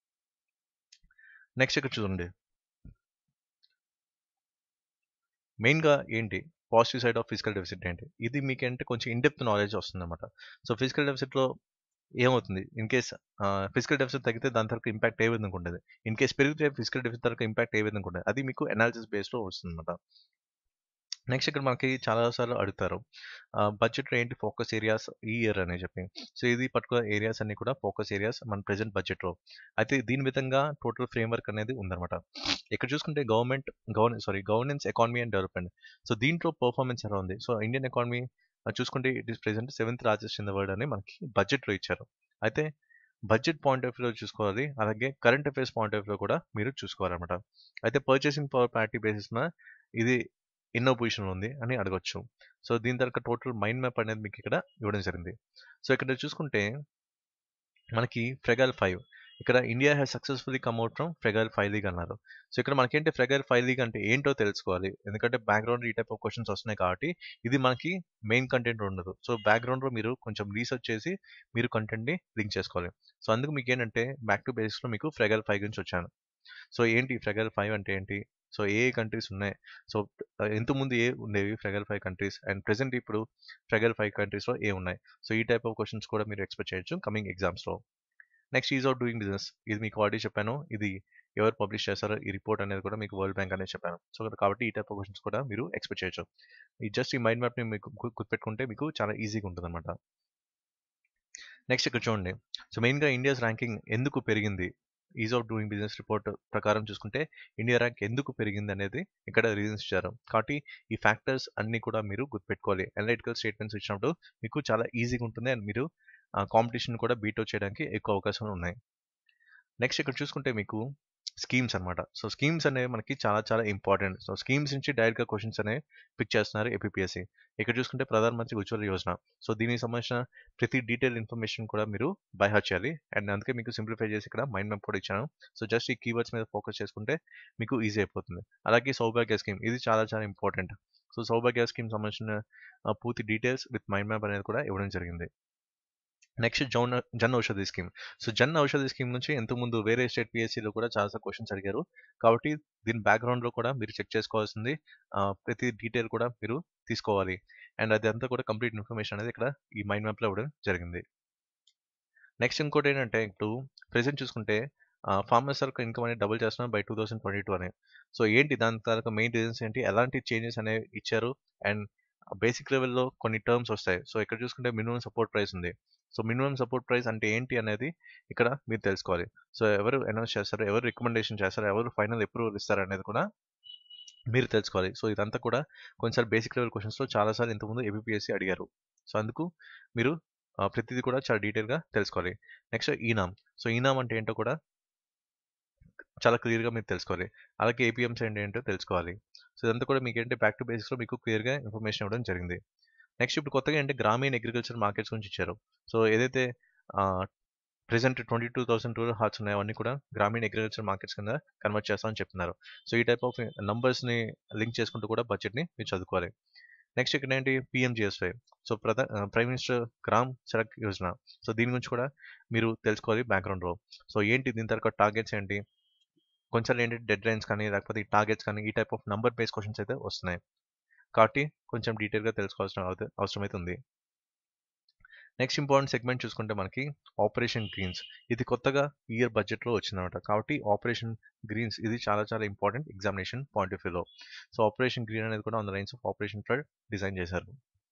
నెక్స్ట్ ఇక్కడ చూడండి మెయిన్గా ఏంటి positive side of physical deficit ఏంటి ఇది మీకేంటే కొంచెం ఇన్డెప్త్ నాలెడ్జ్ వస్తుంది అనమాట సో ఫిజికల్ డెఫిసిట్లో ఏమవుతుంది ఇన్ కేస్ ఫిజికల్ డెఫిసిట్ తగ్గితే దాని తరకు ఇంపాక్ట్ ఏ విధంగా ఉంటుంది ఇన్ కేస్ పెరిగితే ఫిజికల్ డెఫిసిట్ తరకు ఇంపాక్ట్ ఏ విధంగా ఉంటుంది అది మీకు అనాలిసిస్ బేస్లో వస్తుంది అనమాట నెక్స్ట్ ఇక్కడ మనకి చాలాసార్లు అడుగుతారు బడ్జెట్ ఏంటి ఫోకస్ ఏరియాస్ ఈ ఇయర్ అని చెప్పి సో ఇది పర్టికులర్ ఏరియాస్ అన్ని కూడా ఫోకస్ ఏరియాస్ మన ప్రెసెంట్ బడ్జెట్లో అయితే దీని విధంగా టోటల్ ఫ్రేమ్వర్క్ అనేది ఉందన్నమాట ఇక్కడ చూసుకుంటే government govern sorry governance economy and development so దీంట్లో పర్ఫార్మెన్స్ ఎలా ఉంది సో ఇండియన్ ఎకానమీ చూసుకుంటే it is present seventh largest in the world అని మనకి బడ్జెట్లో ఇచ్చారు అయితే బడ్జెట్ పాయింట్ ఆఫ్ వ్యూలో చూసుకోవాలి అలాగే కరెంట్ అఫైర్స్ పాయింట్ ఆఫ్ వ్యూలో కూడా మీరు చూసుకోవాలన్నమాట అయితే పర్చేసింగ్ పవర్ పార్టీ బేసిస్న ఇది ఎన్నో పొజిషన్లో ఉంది అని అడగొచ్చు సో దీని తర్వాత టోటల్ మైండ్ మ్యాప్ అనేది మీకు ఇక్కడ ఇవ్వడం జరిగింది సో ఇక్కడ చూసుకుంటే మనకి ఫ్రెగల్ ఫైవ్ ఇక్కడ India has successfully come out from fragile five league అన్నారు సో ఇక్కడ మనకేంటి ఫ్రెగల్ ఫైవ్ లీగ్ అంటే ఏంటో తెలుసుకోవాలి ఎందుకంటే బ్యాక్గ్రౌండ్ ఈ టైప్ ఆఫ్ క్వశ్చన్స్ వస్తున్నాయి కాబట్టి ఇది మనకి మెయిన్ కంటెంట్ ఉండదు సో బ్యాక్గ్రౌండ్లో మీరు కొంచెం రీసెర్చ్ చేసి మీరు కంటెంట్ని లింక్ చేసుకోవాలి సో అందుకు మీకు ఏంటంటే బ్యాక్ టు బేసిక్స్లో మీకు ఫ్రెగల్ ఫైవ్ గురించి వచ్చాను సో ఏంటి ఫ్రెగల్ ఫైవ్ అంటే ఏంటి సో ఏ ఏ కంట్రీస్ ఉన్నాయి సో ఇంతకుముందు ఏ ఉండేవి fragile five countries and present ఇప్పుడు ఫ్రెగల్ ఫైవ్ కంట్రీస్లో ఏ ఉన్నాయి సో ఈ టైప్ ఆఫ్ క్వశ్చన్స్ కూడా మీరు ఎక్స్పెక్ట్ చేయొచ్చు కమింగ్ ఎగ్జామ్స్లో next ease of doing business ఇది మీకు ఆల్రెడీ చెప్పాను ఇది ఎవరు పబ్లిష్ చేస్తారో ఈ రిపోర్ట్ అనేది కూడా మీకు వరల్డ్ బ్యాంక్ అనేది చెప్పాను సో కాబట్టి ఈ టైప్ ఆఫ్ క్వశ్చన్స్ కూడా మీరు ఎక్స్పెక్ట్ చేయొచ్చు ఈ జస్ట్ ఈ మైండ్ మ్యాప్ని మీకు గు- గుర్తుపెట్టుకుంటే మీకు చాలా ఈజీగా ఉంటుంది అనమాట నెక్స్ట్ ఇక్కడ చూడండి సో మెయిన్గా ఇండియాస్ ర్యాంకింగ్ ఎందుకు పెరిగింది ease of doing business report ప్రకారం చూసుకుంటే ఇండియా ర్యాంక్ ఎందుకు పెరిగింది అనేది ఇక్కడ రీజన్స్ ఇచ్చారు కాబట్టి ఈ ఫ్యాక్టర్స్ అన్ని కూడా మీరు గుర్తుపెట్టుకోవాలి అనలిటికల్ స్టేట్మెంట్స్ ఇచ్చినప్పుడు మీకు చాలా ఈజీగా ఉంటుంది అండ్ మీరు కాంపిటీషన్ కూడా బీట్ చేయడానికి ఎక్కువ అవకాశాలు ఉన్నాయి నెక్స్ట్ ఇక్కడ చూసుకుంటే మీకు స్కీమ్స్ అన్నమాట సో స్కీమ్స్ అనేవి మనకి చాలా చాలా ఇంపార్టెంట్ సో స్కీమ్స్ నుంచి డైరెక్ట్గా క్వశ్చన్స్ అనేవి పిక్ చేస్తున్నారు ఏపీఎస్సి ఇక్కడ చూసుకుంటే ప్రధాన మంత్రి ఉజ్వల యోజన సో దీనికి సంబంధించిన ప్రతి డీటెయిల్ ఇన్ఫర్మేషన్ కూడా మీరు బైహార్ట్ చేయాలి అండ్ అందుకే మీకు సింప్లిఫై చేసి ఇక్కడ మైండ్ మ్యాప్ కూడా ఇచ్చాను సో జస్ట్ ఈ కీవర్డ్స్ మీద ఫోకస్ చేసుకుంటే మీకు ఈజీ అయిపోతుంది అలాగే సౌభాగ్య స్కీమ్ ఇది చాలా చాలా ఇంపార్టెంట్ సో సౌభాగ్య స్కీమ్ సంబంధించిన ఆ, పూర్తి డీటెయిల్స్ విత్ మైండ్ మ్యాప్ అనేది కూడా ఇవ్వడం జరిగింది నెక్స్ట్ జౌన్ Jan Aushadhi scheme so Jan Aushadhi scheme నుంచి ఇంతకుముందు వేరే స్టేట్ పిఎస్సీలో కూడా చాలా క్వశ్చన్స్ అడిగారు కాబట్టి దీని బ్యాక్గ్రౌండ్లో కూడా మీరు చెక్ చేసుకోవాల్సింది ఆ, ప్రతి డీటెయిల్ కూడా మీరు తీసుకోవాలి అండ్ అది అంతా కూడా కంప్లీట్ ఇన్ఫర్మేషన్ అనేది ఇక్కడ ఈ మైండ్ మ్యాప్లో ఇవ్వడం జరిగింది నెక్స్ట్ ఇంకోటి ఏంటంటే ఇప్పుడు ప్రెసెంట్ చూసుకుంటే ఫార్మర్ సర్కిల్ ఇన్కమ్ అనేది డబుల్ చేస్తున్నాం by two thousand twenty two అని సో ఏంటి దాని తర్వాత మెయిన్ రీజన్స్ ఏంటి ఎలాంటి చేంజెస్ అనేవి ఇచ్చారు అండ్ బేసిక్ లెవెల్లో కొన్ని టర్మ్స్ వస్తాయి సో ఇక్కడ చూసుకుంటే మినిమం సపోర్ట్ ప్రైస్ ఉంది సో మినిమం సపోర్ట్ ప్రైస్ అంటే ఏంటి అనేది ఇక్కడ మీరు తెలుసుకోవాలి సో ఎవరు అనౌన్స్ చేస్తారు ఎవరు రికమెండేషన్ చేస్తారు ఎవరు ఫైనల్ అప్రూవల్ ఇస్తారు అనేది కూడా మీరు తెలుసుకోవాలి సో ఇదంతా కూడా కొన్నిసార్లు బేసిక్ లెవెల్ క్వశ్చన్స్లో చాలాసార్లు ఇంతకుముందు ఏబిపిఎస్సి అడిగారు సో అందుకు మీరు ఆ, ప్రతిదీ కూడా చాలా డీటెయిల్గా తెలుసుకోవాలి నెక్స్ట్ ఈనామ్ సో ఈనామ్ అంటే ఏంటో కూడా చాలా క్లియర్గా మీరు తెలుసుకోవాలి అలాగే ఏపీఎంస్ అంటే ఏంటో తెలుసుకోవాలి సో ఇదంతా కూడా మీకు ఏంటంటే బ్యాక్ టు బేసిక్స్లో మీకు క్లియర్గా ఇన్ఫర్మేషన్ ఇవ్వడం జరిగింది నెక్స్ట్ ఇప్పుడు కొత్తగా ఏంటంటే గ్రామీణ అగ్రికల్చర్ మార్కెట్స్ గురించి ఇచ్చారు సో ఏదైతే present twenty two thousand rural haats ఉన్నాయో అవన్నీ కూడా గ్రామీణ అగ్రికల్చర్ మార్కెట్స్ కింద కన్వర్ట్ చేస్తామని చెప్తున్నారు సో ఈ టైప్ ఆఫ్ నంబర్స్ని లింక్ చేసుకుంటూ కూడా బడ్జెట్ని మీరు చదువుకోవాలి నెక్స్ట్ ఇక్కడ ఏంటి పిఎంజిఎస్వై సో ప్రధా prime minister Gram Sadak Yojana so దీని గురించి కూడా మీరు తెలుసుకోవాలి బ్యాక్గ్రౌండ్లో సో ఏంటి దీని తర్వాత టార్గెట్స్ ఏంటి కొంచెం ఏంటి డెడ్ లైన్స్ కానీ లేకపోతే ఈ టార్గెట్స్ కానీ ఈ type of number base questions అయితే వస్తున్నాయి కాబట్టి కొంచెం డీటెయిల్గా తెలుసుకోవాల్సిన అవ- అవసరం అయితే ఉంది నెక్స్ట్ ఇంపార్టెంట్ సెగ్మెంట్ చూసుకుంటే మనకి ఆపరేషన్ గ్రీన్స్ ఇది కొత్తగా ఇయర్ బడ్జెట్లో వచ్చిందన్నమాట కాబట్టి ఆపరేషన్ గ్రీన్స్ ఇది చాలా చాలా ఇంపార్టెంట్ ఎగ్జామినేషన్ పాయింట్ ఆఫ్ వ్యూలో సో ఆపరేషన్ గ్రీన్ అనేది కూడా on the lines of operation flood design చేశారు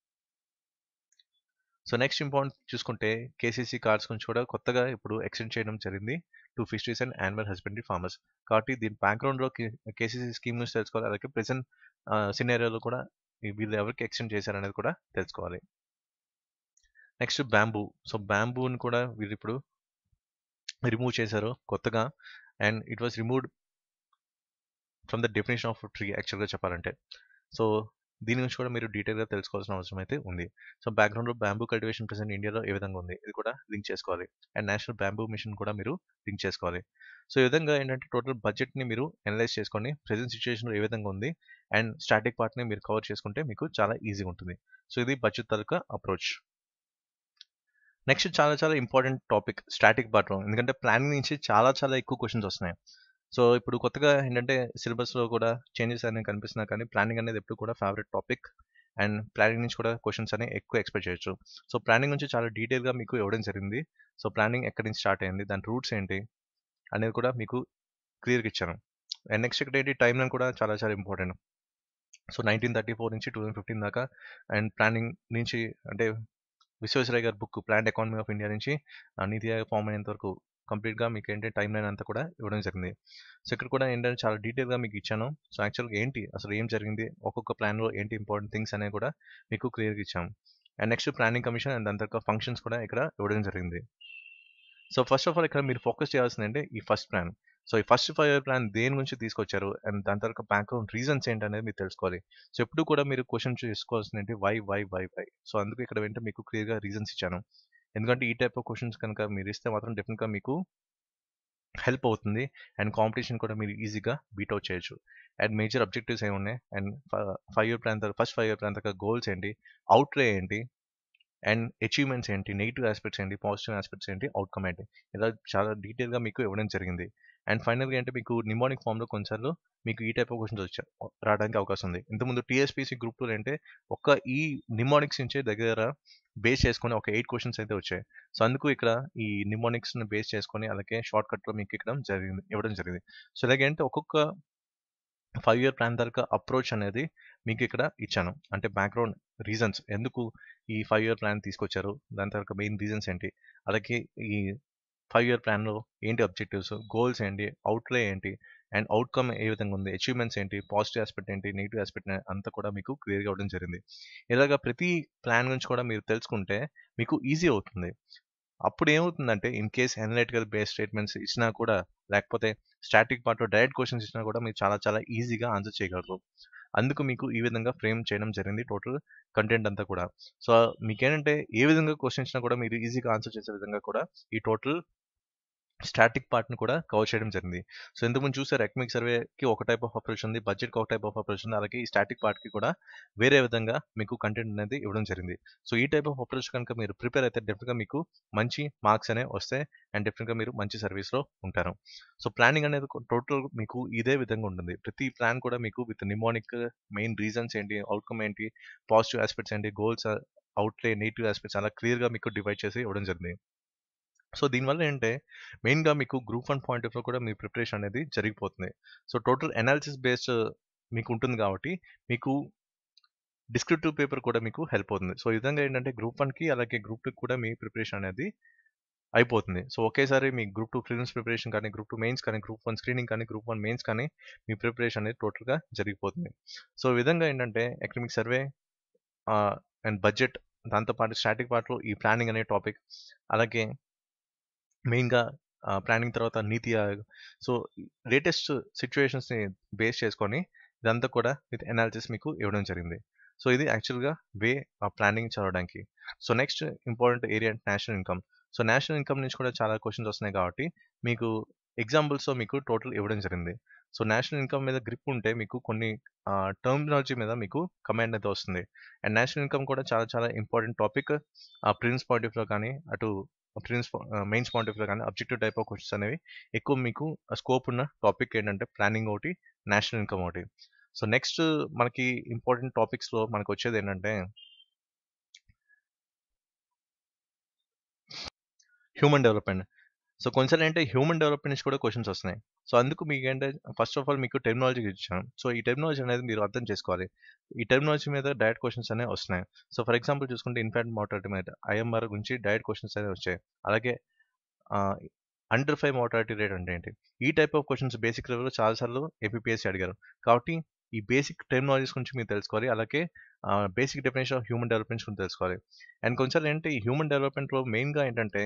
సో నెక్స్ట్ ఇంపార్టెంట్ చూసుకుంటే కేసీసీ కార్డ్స్ గురించి కూడా కొత్తగా ఇప్పుడు ఎక్స్టెండ్ చేయడం జరిగింది to fisheries and animal husbandry farmers కాబట్టి దీని బ్యాక్గ్రౌండ్లో కేసీసీ స్కీమ్ నుంచి తెలుసుకోవాలి అలాగే ప్రెసెంట్ సినేరియోలో కూడా ఈ వీళ్ళు ఎవరికి ఎక్స్టెండ్ చేశారనేది కూడా తెలుసుకోవాలి నెక్స్ట్ బ్యాంబూ సో బ్యాంబూని కూడా వీళ్ళు ఇప్పుడు రిమూవ్ చేశారు కొత్తగా and it was removed from the definition of tree యాక్చువల్గా చెప్పాలంటే సో దీని గురించి కూడా మీరు డీటెయిల్గా తెలుసుకోవాల్సిన అవసరం అయితే ఉంది సో బ్యాక్గ్రౌండ్లో బ్యాంబూ కల్టివేషన్ ప్రెసెంట్ ఇండియాలో ఏ విధంగా ఉంది ఇది కూడా లింక్ చేసుకోవాలి అండ్ నేషనల్ బ్యాంబూ మిషన్ కూడా మీరు లింక్ చేసుకోవాలి సో ఈ విధంగా ఏంటంటే టోటల్ బడ్జెట్ని మీరు అనలైజ్ చేసుకొని ప్రెసెంట్ సిచ్యువేషన్లో ఏ విధంగా ఉంది అండ్ స్టాటిక్ పార్ట్ని మీరు కవర్ చేసుకుంటే మీకు చాలా ఈజీగా ఉంటుంది సో ఇది బడ్జెట్ తాలూకా అప్రోచ్ నెక్స్ట్ చాలా చాలా ఇంపార్టెంట్ టాపిక్ స్టాటిక్ పార్ట్ ఎందుకంటే ప్లానింగ్ నుంచి చాలా చాలా ఎక్కువ క్వశ్చన్స్ వస్తున్నాయి సో ఇప్పుడు కొత్తగా ఏంటంటే సిలబస్లో కూడా చేంజెస్ అనేవి కనిపిస్తున్నాయి కానీ ప్లానింగ్ అనేది ఎప్పుడు కూడా ఫేవరెట్ టాపిక్ అండ్ ప్లానింగ్ నుంచి కూడా క్వశ్చన్స్ అనేవి ఎక్కువ ఎక్స్పెక్ట్ చేయొచ్చు సో ప్లానింగ్ నుంచి చాలా డీటెయిల్గా మీకు ఇవ్వడం జరిగింది సో ప్లానింగ్ ఎక్కడి నుంచి స్టార్ట్ అయింది దాని రూట్స్ ఏంటి అనేది కూడా మీకు క్లియర్గా ఇచ్చాను అండ్ నెక్స్ట్ ఇక్కడ ఏంటి టైం లైన్ కూడా చాలా చాలా important so nineteen thirty four నుంచి టూ థౌసండ్ ఫిఫ్టీన్ దాకా అండ్ ప్లానింగ్ నుంచి అంటే విశ్వేశ్వరయ్య గారి book planned economy of India నుంచి ఆ, నీతి ఆయోగ్ ఫామ్ అయినంత వరకు కంప్లీట్గా మీకు ఏంటంటే టైం లైన్ అంతా కూడా ఇవ్వడం జరిగింది సో ఇక్కడ కూడా ఏంటంటే చాలా డీటెయిల్గా మీకు ఇచ్చాను సో యాక్చువల్గా ఏంటి అసలు ఏం జరిగింది ఒక్కొక్క ప్లాన్లో ఏంటి ఇంపార్టెంట్ థింగ్స్ అనేవి కూడా మీకు క్లియర్గా ఇచ్చాము and next planning commission and దాని తర్వాత ఫంక్షన్స్ కూడా ఇక్కడ ఇవ్వడం జరిగింది సో ఫస్ట్ ఆఫ్ ఆల్ ఇక్కడ మీరు ఫోకస్ చేయాల్సింది అంటే ఈ ఫస్ట్ ప్లాన్ సో ఈ ఫస్ట్ ఫైవ్ ఇయర్ ప్లాన్ దేని గురించి తీసుకొచ్చారు అండ్ దాని తర్వాత బ్యాక్గ్రౌండ్ రీజన్స్ ఏంటనేది మీరు తెలుసుకోవాలి సో ఎప్పుడు కూడా మీరు క్వశ్చన్ చేసుకోవాల్సింది ఏంటి why why why why so అందుకు ఇక్కడ వెంటనే మీకు క్లియర్గా రీజన్స్ ఇచ్చాను ఎందుకంటే ఈ టైప్ ఆఫ్ క్వశ్చన్స్ కనుక మీరు ఇస్తే మాత్రం డెఫినెట్గా మీకు హెల్ప్ అవుతుంది అండ్ కాంపిటీషన్ కూడా మీరు ఈజీగా బీట్ అవుట్ చేయొచ్చు అండ్ మేజర్ అబ్జెక్టివ్స్ ఏమి ఉన్నాయి అండ్ ఫైవ్ ఇయర్ ప్లాన్ తర్వాత ఫస్ట్ ఫైవ్ ఇయర్ ప్లాన్ తర్వాత గోల్స్ ఏంటి అవుట్లే ఏంటి అండ్ అచీవ్మెంట్స్ ఏంటి నెగిటివ్ ఆస్పెక్ట్స్ ఏంటి పాజిటివ్ ఆస్పెక్ట్స్ ఏంటి అవుట్కమ్ ఏంటి ఇలా చాలా డీటెయిల్గా మీకు ఇవ్వడం జరిగింది అండ్ ఫైనల్గా అంటే మీకు నిమోనిక్ ఫామ్లో కొన్నిసార్లు మీకు ఈ టైప్ ఆఫ్ క్వశ్చన్స్ వచ్చా రావడానికి అవకాశం ఉంది ఇంతకుముందు టీఎస్పీసీ గ్రూప్ టూలో అంటే ఒక్క ఈ నిమోనిక్స్ నుంచి దగ్గర బేస్ చేసుకొని ఒక ఎయిట్ క్వశ్చన్స్ అయితే వచ్చాయి సో అందుకు ఇక్కడ ఈ నిమోనిక్స్ని బేస్ చేసుకొని అలాగే షార్ట్ కట్లో మీకు ఇక్కడ జరిగింది ఇవ్వడం జరిగింది సో ఇలాగే అంటే ఒక్కొక్క ఫైవ్ ఇయర్ ప్లాన్ తాలూకా అప్రోచ్ అనేది మీకు ఇక్కడ ఇచ్చాను అంటే బ్యాక్గ్రౌండ్ రీజన్స్ ఎందుకు ఈ ఫైవ్ ఇయర్ ప్లాన్ తీసుకొచ్చారు దాని తర్వాత మెయిన్ రీజన్స్ ఏంటి అలాగే ఈ ఫైవ్ ఇయర్ ప్లాన్లో ఏంటి అబ్జెక్టివ్స్ గోల్స్ ఏంటి అవుట్లే ఏంటి అండ్ అవుట్కమ్ ఏ విధంగా ఉంది అచీవ్మెంట్స్ ఏంటి పాజిటివ్ ఆస్పెక్ట్ ఏంటి నెగిటివ్ ఆస్పెక్ట్ అంతా కూడా మీకు క్లియర్గా అవ్వడం జరిగింది ఇలాగా ప్రతి ప్లాన్ గురించి కూడా మీరు తెలుసుకుంటే మీకు ఈజీ అవుతుంది అప్పుడు ఏమవుతుందంటే in case analytical base statements ఇచ్చినా కూడా లేకపోతే స్టాటిక్ పార్ట్లో డైరెక్ట్ క్వశ్చన్స్ ఇచ్చినా కూడా మీరు చాలా చాలా ఈజీగా ఆన్సర్ చేయగలరు అందుకు మీకు ఈ విధంగా ఫ్రేమ్ చేయడం జరిగింది టోటల్ కంటెంట్ అంతా కూడా సో మీకేంటంటే ఏ విధంగా క్వశ్చన్ ఇచ్చినా కూడా మీరు ఈజీగా ఆన్సర్ చేసే విధంగా కూడా ఈ టోటల్ స్టాటిక్ పార్ట్ని కూడా కవర్ చేయడం జరిగింది సో ఇంతకుముందు చూసారు ఎకమిక్ సర్వేకి ఒక టైప్ ఆఫ్ అప్రోచ్ ఉంది బడ్జెట్కి ఒక టైప్ ఆఫ్ అప్రోచ్ ఉంది అలాగే ఈ స్టాటిక్ పార్ట్కి కూడా వేరే విధంగా మీకు కంటెంట్ అనేది ఇవ్వడం జరిగింది సో ఈ టైప్ ఆఫ్ అప్రోచ్ కనుక మీరు ప్రిపేర్ అయితే డెఫినెట్గా మీకు మంచి మార్క్స్ అనేవి వస్తాయి అండ్ డెఫినెట్గా మీరు మంచి సర్వీస్లో ఉంటారు సో ప్లానింగ్ అనేది టోటల్ మీకు ఇదే విధంగా ఉంటుంది ప్రతి ప్లాన్ కూడా మీకు విత్ నిమోనిక్ మెయిన్ రీజన్స్ ఏంటి అవుట్కమ్ ఏంటి పాజిటివ్ ఆస్పెక్ట్స్ ఏంటి గోల్స్ అవుట్లే నెగిటివ్ ఆస్పెక్ట్స్ అలా క్లియర్గా మీకు డివైడ్ చేసి ఇవ్వడం జరిగింది సో దీనివల్ల ఏంటంటే మెయిన్గా మీకు గ్రూప్ వన్ పాయింట్ ఆఫ్లో కూడా మీ ప్రిపరేషన్ అనేది జరిగిపోతుంది సో టోటల్ అనాలిసిస్ బేస్డ్ మీకు ఉంటుంది కాబట్టి మీకు డిస్క్రిప్టివ్ పేపర్ కూడా మీకు హెల్ప్ అవుతుంది సో ఈ విధంగా ఏంటంటే గ్రూప్ వన్కి అలాగే గ్రూప్ టూకి కూడా మీ ప్రిపరేషన్ అనేది అయిపోతుంది సో ఒకేసారి మీ గ్రూప్ టూ ప్రిలిమ్స్ ప్రిపరేషన్ కానీ గ్రూప్ టూ మెయిన్స్ కానీ గ్రూప్ వన్ స్క్రీనింగ్ కానీ గ్రూప్ వన్ మెయిన్స్ కానీ మీ ప్రిపరేషన్ అనేది టోటల్గా జరిగిపోతుంది సో ఈ విధంగా ఏంటంటే ఎకనమిక్ సర్వే అండ్ బడ్జెట్ దాంతోపాటు స్టాటిక్ పార్ట్లో ఈ ప్లానింగ్ అనే టాపిక్ అలాగే మెయిన్గా ప్లానింగ్ తర్వాత నీతి ఆయోగ్ సో లేటెస్ట్ సిచ్యువేషన్స్ని బేస్ చేసుకొని ఇదంతా కూడా విత్ అనాలిసిస్ మీకు ఇవ్వడం జరిగింది సో ఇది యాక్చువల్గా వే ప్లానింగ్ చదవడానికి so next important area national income so national income నుంచి కూడా చాలా క్వశ్చన్స్ వస్తున్నాయి కాబట్టి మీకు ఎగ్జాంపుల్స్తో మీకు టోటల్ ఇవ్వడం జరిగింది సో నేషనల్ ఇన్కమ్ మీద గ్రిప్ ఉంటే మీకు కొన్ని టర్మినాలజీ మీద మీకు కమాండ్ అయితే వస్తుంది అండ్ నేషనల్ ఇన్కమ్ కూడా చాలా చాలా important topic prelims point of లో కానీ అటు ప్రిన్స్ మెయిన్స్ పాయింట్ ఆఫ్ లో కానీ అబ్జెక్టివ్ టైప్ ఆఫ్ క్వశ్చన్స్ అనేవి ఎక్కువ మీకు స్కోప్ ఉన్న టాపిక్ ఏంటంటే ప్లానింగ్ ఒకటి నేషనల్ ఇన్కమ్ ఒకటి సో నెక్స్ట్ మనకి ఇంపార్టెంట్ టాపిక్స్లో మనకు వచ్చేది ఏంటంటే హ్యూమన్ డెవలప్మెంట్ సో కొంచెం అంటే హ్యూమన్ డెవలప్మెంట్ నుంచి కూడా క్వశ్చన్స్ వస్తున్నాయి సో అందుకు మీకు ఏంటంటే ఫస్ట్ ఆఫ్ ఆల్ మీకు టెక్నాలజీ ఇచ్చాను సో ఈ టెక్నాలజీ అనేది మీరు అర్థం చేసుకోవాలి ఈ టెక్నాలజీ మీద డైరెక్ట్ క్వశ్చన్స్ అనేవి వస్తున్నాయి సో ఫర్ ఎగ్జాంపుల్ చూసుకుంటే ఇన్ఫాంట్ మోటాలిటీ మీద ఐఎంఆర్ గురించి డైరెక్ట్ క్వశ్చన్స్ అనేవి వచ్చాయి అలాగే అండర్ ఫైవ్ మోటాలిటీ రేట్ అంటే ఏంటి ఈ టైప్ ఆఫ్ క్వశ్చన్స్ బేసిక్ లెవెల్లో చాలాసార్లు ఏపీఎస్సీ అడిగారు కాబట్టి ఈ బేసిక్ టెక్నాలజీస్ గురించి మీరు తెలుసుకోవాలి అలాగే basic definition of human developments గురించి తెలుసుకోవాలి అండ్ కొంచెం ఏంటంటే ఈ హ్యూమన్ డెవలప్మెంట్లో మెయిన్గా ఏంటంటే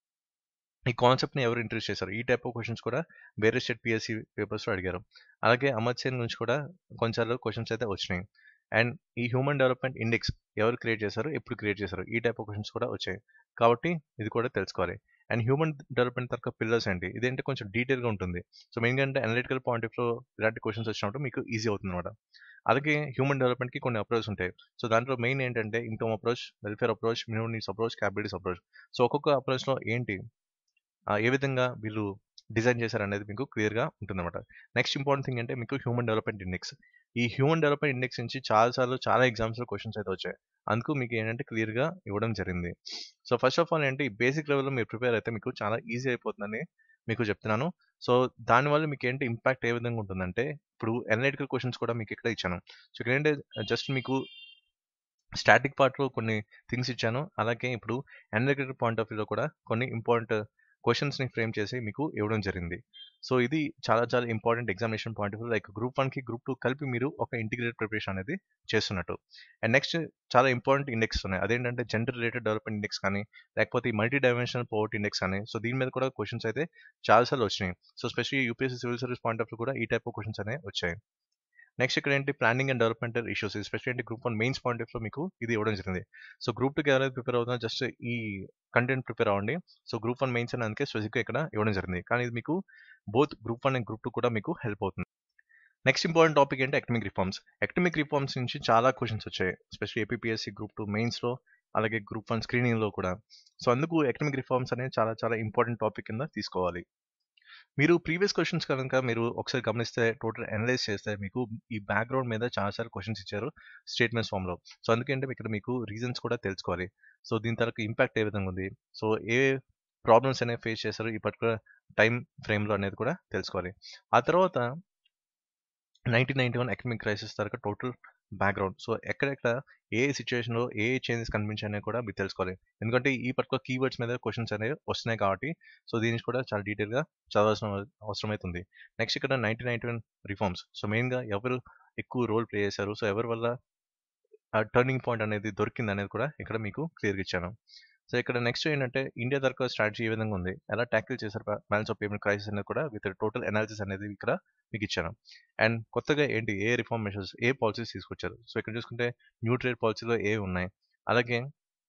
ఈ కాన్సెప్ట్ని ఎవరు ఇంట్రెస్ట్ చేశారు ఈ టైప్ ఆఫ్ క్వశ్చన్స్ కూడా వేరే స్టేట్ పిఎస్సి పేపర్స్లో అడిగారు అలాగే అమర్ సేన్ గురించి కూడా కొంచెం క్వశ్చన్స్ అయితే వచ్చినాయి అండ్ ఈ హ్యూమన్ డెవలప్మెంట్ ఇండెక్స్ ఎవరు క్రియేట్ చేశారు ఎప్పుడు క్రియేట్ చేశారు ఈ టైప్ ఆఫ్ క్వశ్చన్స్ కూడా వచ్చాయి కాబట్టి ఇది కూడా తెలుసుకోవాలి అండ్ హ్యూమన్ డెవలప్మెంట్ తరక పిల్లర్స్ ఏంటి ఇదేంటే కొంచెం డీటెయిల్గా ఉంటుంది సో మెయిన్గా అంటే అనలిటికల్ పాయింట్ ఆఫ్ ఇలాంటి క్వశ్చన్స్ వచ్చినప్పుడు మీకు ఈజీ అవుతుంది అనమాట అలాగే హ్యూమన్ డెవలప్మెంట్కి కొన్ని అప్రోచ్ ఉంటాయి సో దాంట్లో మెయిన్ ఏంటంటే income approach welfare approach minimum needs approach capitals approach so ఒక్కొక్క అప్రోచ్లో ఏంటి ఏ విధంగా వీళ్ళు డిజైన్ చేశారు అనేది మీకు క్లియర్గా ఉంటుందన్నమాట నెక్స్ట్ ఇంపార్టెంట్ థింగ్ అంటే మీకు హ్యూమన్ డెవలప్మెంట్ ఇండెక్స్ ఈ హ్యూమన్ డెవలప్మెంట్ ఇండెక్స్ నుంచి చాలాసార్లు చాలా ఎగ్జామ్స్లో క్వశ్చన్స్ అయితే వచ్చాయి అందుకు మీకు ఏంటంటే క్లియర్గా ఇవ్వడం జరిగింది సో ఫస్ట్ ఆఫ్ ఆల్ ఏంటి ఈ బేసిక్ లెవెల్లో మీరు ప్రిపేర్ అయితే మీకు చాలా ఈజీ అయిపోతుందని మీకు చెప్తున్నాను సో దానివల్ల మీకు ఏంటి ఇంపాక్ట్ ఏ విధంగా ఉంటుందంటే ఇప్పుడు అనలిటికల్ క్వశ్చన్స్ కూడా మీకు ఇక్కడ ఇచ్చాను సో ఇక్కడ ఏంటంటే జస్ట్ మీకు స్టాటిక్ పార్ట్లో కొన్ని థింగ్స్ ఇచ్చాను అలాగే ఇప్పుడు అనలిటికల్ పాయింట్ ఆఫ్ వ్యూలో కూడా కొన్ని ఇంపార్టెంట్ క్వశ్చన్స్ని ఫ్రేమ్ చేసి మీకు ఇవ్వడం జరిగింది సో ఇది చాలా చాలా important examination point of like group వన్కి గ్రూప్ టూ కలిపి మీరు ఒక ఇంటిగ్రేటెడ్ ప్రిపరేషన్ అనేది చేస్తున్నట్టు అండ్ నెక్స్ట్ చాలా ఇంపార్టెంట్ ఇండెక్స్ ఉన్నాయి అదేంటంటే జెండర్ రిలేటెడ్ డెవలప్మెంట్ ఇండెక్స్ కానీ లేకపోతే ఈ మల్టీ డైమెన్షనల్ పవర్టీ ఇండెక్స్ కానీ సో దీని మీద కూడా క్వశ్చన్స్ అయితే చాలాసార్లు వచ్చినాయి so specially UPSC civil service point of కూడా ఈ టైప్ ఆఫ్ క్వశ్చన్స్ అనేవి వచ్చాయి నెక్స్ట్ ఇక్కడ ఏంటి planning and developmental issues especially ఏంటి group one mains point of లో మీకు ఇది ఇవ్వడం జరిగింది సో గ్రూప్ టూకి ఎవరైతే ప్రిపేర్ అవుతుందో జస్ట్ ఈ కంటెంట్ ప్రిపేర్ అవ్వండి సో గ్రూప్ వన్ మెయిన్స్ అని అందుకే స్పెసిఫిక్గా ఇక్కడ ఇవ్వడం జరిగింది కానీ ఇది మీకు both group one and group two కూడా మీకు హెల్ప్ అవుతుంది నెక్స్ట్ ఇంపార్టెంట్ టాపిక్ ఏంటి ఎకనమిక్ రిఫార్మ్స్ ఎకనమిక్ రిఫార్మ్స్ నుంచి చాలా క్వశ్చన్స్ వచ్చాయి స్పెషల్లీ ఏపీఎస్సీ గ్రూప్ టూ మెయిన్స్లో అలాగే గ్రూప్ వన్ స్క్రీనింగ్లో కూడా సో అందుకు ఎకనమిక్ రిఫార్మ్స్ అనేది చాలా చాలా ఇంపార్టెంట్ టాపిక్ కింద తీసుకోవాలి మీరు ప్రీవియస్ క్వశ్చన్స్ కనుక మీరు ఒకసారి గమనిస్తే టోటల్ అనలైజ్ చేస్తే మీకు ఈ బ్యాక్గ్రౌండ్ మీద చాలాసార్లు క్వశ్చన్స్ ఇచ్చారు స్టేట్మెంట్స్ ఫామ్లో సో అందుకంటే ఇక్కడ మీకు రీజన్స్ కూడా తెలుసుకోవాలి సో దీని తరకు ఇంపాక్ట్ ఏ విధంగా ఉంది సో ఏ ప్రాబ్లమ్స్ అనేవి ఫేస్ చేశారు ఈ పర్టికులర్ టైం ఫ్రేమ్లో అనేది కూడా తెలుసుకోవాలి ఆ తర్వాత nineteen ninety one economic crisis తరగ టోటల్ బ్యాక్గ్రౌండ్ సో ఎక్కడెక్కడ ఏ సిచ్యువేషన్లో ఏ చేంజెస్ కనిపించాయని కూడా మీరు తెలుసుకోవాలి ఎందుకంటే ఈ పర్టికులర్ కీవర్డ్స్ మీద క్వశ్చన్స్ అనేవి వస్తున్నాయి కాబట్టి సో దీనికి కూడా చాలా డీటెయిల్గా చదవాల్సిన అవసరం అవుతుంది నెక్స్ట్ ఇక్కడ nineteen ninety one reforms so మెయిన్గా ఎవరు ఎక్కువ రోల్ ప్లే చేశారు సో ఎవరి వల్ల టర్నింగ్ పాయింట్ అనేది దొరికింది అనేది కూడా ఇక్కడ మీకు క్లియర్గా ఇచ్చాను సో ఇక్కడ నెక్స్ట్ ఏంటంటే ఇండియా తరగ స్ట్రాటజీ ఏ విధంగా ఉంది ఎలా ట్యాకిల్ చేశారు బ్యాలెన్స్ ఆఫ్ పేమెంట్ క్రైసిస్ అనేది కూడా విత్ టోటల్ అనాలిసిస్ అనేది ఇక్కడ మీకు ఇచ్చాను అండ్ కొత్తగా ఏంటి ఏ రిఫార్మ్ మెషర్స్ ఏ పాలసీస్ తీసుకొచ్చారు సో ఇక్కడ చూసుకుంటే న్యూ ట్రేడ్ పాలసీలో ఏ ఉన్నాయి అలాగే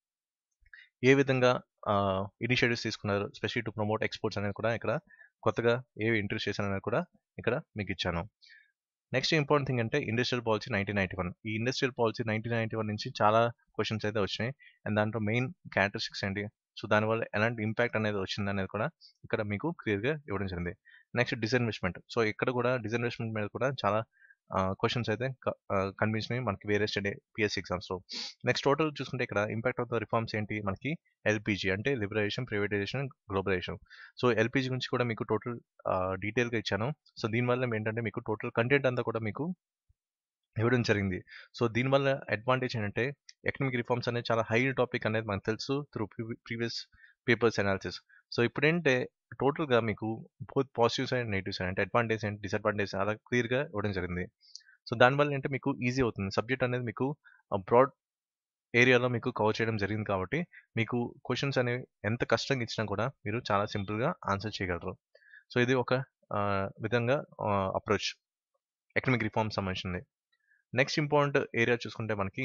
ఏ విధంగా ఇనిషియేటివ్స్ తీసుకున్నారు స్పెషల్లీ టు ప్రమోట్ ఎక్స్పోర్ట్స్ అనేది కూడా ఇక్కడ కొత్తగా ఏ ఇంట్రెస్ట్ చేశారు అనేది కూడా ఇక్కడ మీకు ఇచ్చాను నెక్స్ట్ ఇంపార్టెంట్ థింగ్ అంటే industrial policy nineteen ninety one ఈ industrial policy nineteen ninety one నుంచి చాలా క్వశ్చన్స్ అయితే వచ్చినాయి అండ్ దాంట్లో మెయిన్ క్యారెక్టరిస్టిక్స్ ఏంటి సో దానివల్ల ఎలాంటి ఇంపాక్ట్ అనేది వచ్చింది అనేది కూడా ఇక్కడ మీకు క్లియర్గా ఇవ్వడం జరిగింది నెక్స్ట్ డిస్ఇన్వెస్ట్మెంట్ సో ఇక్కడ కూడా డిస్ఇన్వెస్ట్మెంట్ మీద కూడా చాలా క్వశ్చన్స్ అయితే కనిపించినాయి మనకి వేరే స్టడీ పిఎస్సి ఎగ్జామ్స్లో నెక్స్ట్ టోటల్ చూసుకుంటే ఇక్కడ ఇంపాక్ట్ ఆఫ్ ద రిఫార్మ్స్ ఏంటి మనకి ఎల్పిజి అంటే liberation privatisation globalisation so LPG గురించి కూడా మీకు టోటల్ డీటెయిల్గా ఇచ్చాను సో దీనివల్ల ఏంటంటే మీకు టోటల్ కంటెంట్ అంతా కూడా మీకు ఇవ్వడం జరిగింది సో దీనివల్ల అడ్వాంటేజ్ ఏంటంటే ఎకనమిక్ రిఫార్మ్స్ అనేది చాలా హై టాపిక్ అనేది మనకు తెలుసు through previous papers analysis so ఇప్పుడేంటే టోటల్గా మీకు బోత్ పాజిటివ్స్ అండ్ నెగిటివ్స్ అంటే అడ్వాంటేజ్ అండ్ డిసడ్వాంటేజ్ అలా క్లియర్గా ఇవ్వడం జరిగింది సో దానివల్ల ఏంటంటే మీకు ఈజీ అవుతుంది సబ్జెక్ట్ అనేది మీకు బ్రాడ్ ఏరియాలో మీకు కవర్ చేయడం జరిగింది కాబట్టి మీకు క్వశ్చన్స్ అనేవి ఎంత కష్టంగా ఇచ్చినా కూడా మీరు చాలా సింపుల్గా ఆన్సర్ చేయగలరు సో ఇది ఒక విధంగా అప్రోచ్ ఎకనమిక్ రిఫార్మ్ సంబంధించింది నెక్స్ట్ ఇంపార్టెంట్ ఏరియా చూసుకుంటే మనకి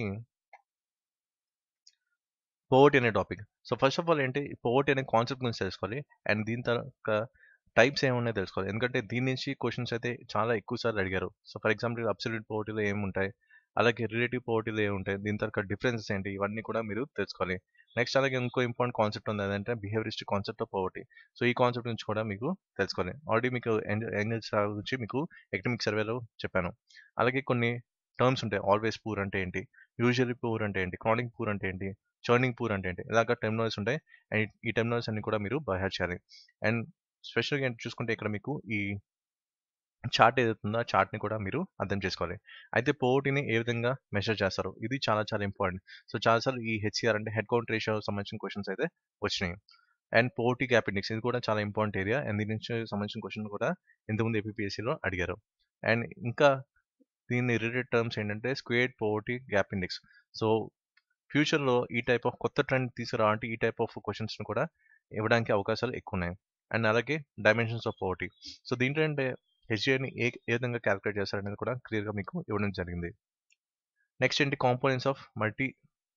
పోవర్టీ అనే topic so first of all ఏంటి పోవర్టీ అనే కాన్సెప్ట్ గురించి తెలుసుకోవాలి అండ్ దీని తర్వాత టైప్స్ ఏమున్నాయో తెలుసుకోవాలి ఎందుకంటే దీని నుంచి క్వశ్చన్స్ అయితే చాలా ఎక్కువ సార్లు అడిగారు సో ఫర్ ఎగ్జాంపుల్ అబ్సల్యూట్ పోవర్టీలో ఏముంటాయి అలాగే రిలేటివ్ పోవర్టీలో ఏముంటాయి దీని తర్వాత డిఫరెన్సెస్ ఏంటి ఇవన్నీ కూడా మీరు తెలుసుకోవాలి నెక్స్ట్ అలాగే ఇంకో ఇంపార్టెంట్ కాన్సెప్ట్ ఉంది అదంటే behaviouristic concept of poverty so ఈ కాన్సెప్ట్ నుంచి కూడా మీకు తెలుసుకోవాలి ఆల్రెడీ మీకు యాంగిల్స్ గురించి మీకు ఎకనమిక్ సర్వేలో చెప్పాను అలాగే కొన్ని టర్మ్స్ ఉంటాయి ఆల్వేస్ పూర్ అంటే ఏంటి యూజువలీ పూర్ అంటే ఏంటి క్రానిక్ పూర్ అంటే ఏంటి చర్నింగ్ పూర్ అంటే ఏంటి ఇలాగ టెర్మినాలజీస్ ఉంటాయి అండ్ ఈ టెర్మినాలజీస్ అన్ని కూడా మీరు బైహార్ చేయాలి అండ్ స్పెషల్గా ఏంటి చూసుకుంటే ఇక్కడ మీకు ఈ చార్ట్ ఏదైతుందో ఆ చార్ట్ని కూడా మీరు అర్థం చేసుకోవాలి అయితే పోవర్టీని ఏ విధంగా మెషర్ చేస్తారు ఇది చాలా చాలా ఇంపార్టెంట్ సో చాలాసార్లు ఈ హెచ్సిఆర్ అంటే హెడ్ కౌంట్ రేషియో సంబంధించిన క్వశ్చన్స్ అయితే వచ్చినాయి అండ్ పోవర్టీ గ్యాప్ ఇండెక్స్ ఇది కూడా చాలా ఇంపార్టెంట్ ఏరియా అండ్ దీని నుంచి సంబంధించిన క్వశ్చన్ కూడా ఇంతకుముందు ఏపీఎస్సీలో అడిగారు అండ్ ఇంకా దీని రిలేటెడ్ టర్మ్స్ ఏంటంటే squared poverty gap index so ఫ్యూచర్లో ఈ టైప్ ఆఫ్ కొత్త ట్రెండ్ తీసుకురావాలంటే ఈ టైప్ ఆఫ్ క్వశ్చన్స్ని కూడా ఇవ్వడానికి అవకాశాలు ఎక్కువ ఉన్నాయి అండ్ అలాగే డైమెన్షన్స్ ఆఫ్ పోవర్టీ సో దీంట్లో అంటే హెచ్డిఐని ఏ ఏ విధంగా క్యాలిక్యులేట్ చేస్తారనేది కూడా క్లియర్గా మీకు ఇవ్వడం జరిగింది నెక్స్ట్ ఏంటి components of 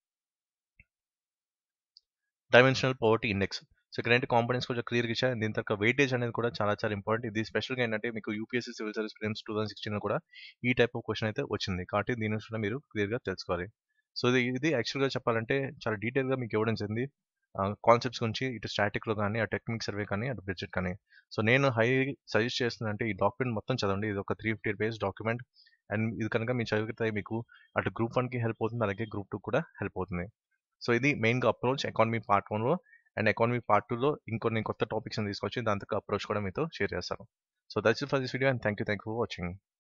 multidimensional poverty index so ఇక్కడ ఏంటి కాంపోనెంట్స్ కొంచెం క్లియర్గా ఇచ్చా దీని తర్వాత వెయిటేజ్ అనేది కూడా చాలా చాలా ఇంపార్టెంట్ ఇది స్పెషల్గా ఏంటంటే మీకు UPSC civil service prelims two thousand sixteen కూడా ఈ టైప్ ఆఫ్ క్వశ్చన్ అయితే వచ్చింది కాబట్టి దీని నుంచి కూడా మీరు క్లియర్గా తెలుసుకోవాలి సో ఇది ఇది యాక్చువల్గా చెప్పాలంటే చాలా డీటెయిల్గా మీకు ఇవ్వడం జరిగింది కాన్సెప్ట్స్ గురించి ఇటు స్టాటిక్లో కానీ ఆ టెక్నిక్ సర్వే కానీ అటు బడ్జెట్ కానీ సో నేను హై సజెస్ట్ చేస్తుందంటే ఈ డాక్యుమెంట్ మొత్తం చదవండి ఇది ఒక three fifty page document and ఇది కనుక మీరు చదివితే మీకు అటు గ్రూప్ వన్కి హెల్ప్ అవుతుంది అలాగే గ్రూప్ టూ కూడా హెల్ప్ అవుతుంది సో ఇది మెయిన్గా అప్రోచ్ ఎకానమీ పార్ట్ వన్లో అండ్ ఎకానమీ పార్ట్ టూలో ఇంకొన్ని కొత్త టాపిక్స్ తీసుకొచ్చి దాంతో అప్రోచ్ కూడా మీతో షేర్ చేస్తాను so that's for this video and thank you thank you for watching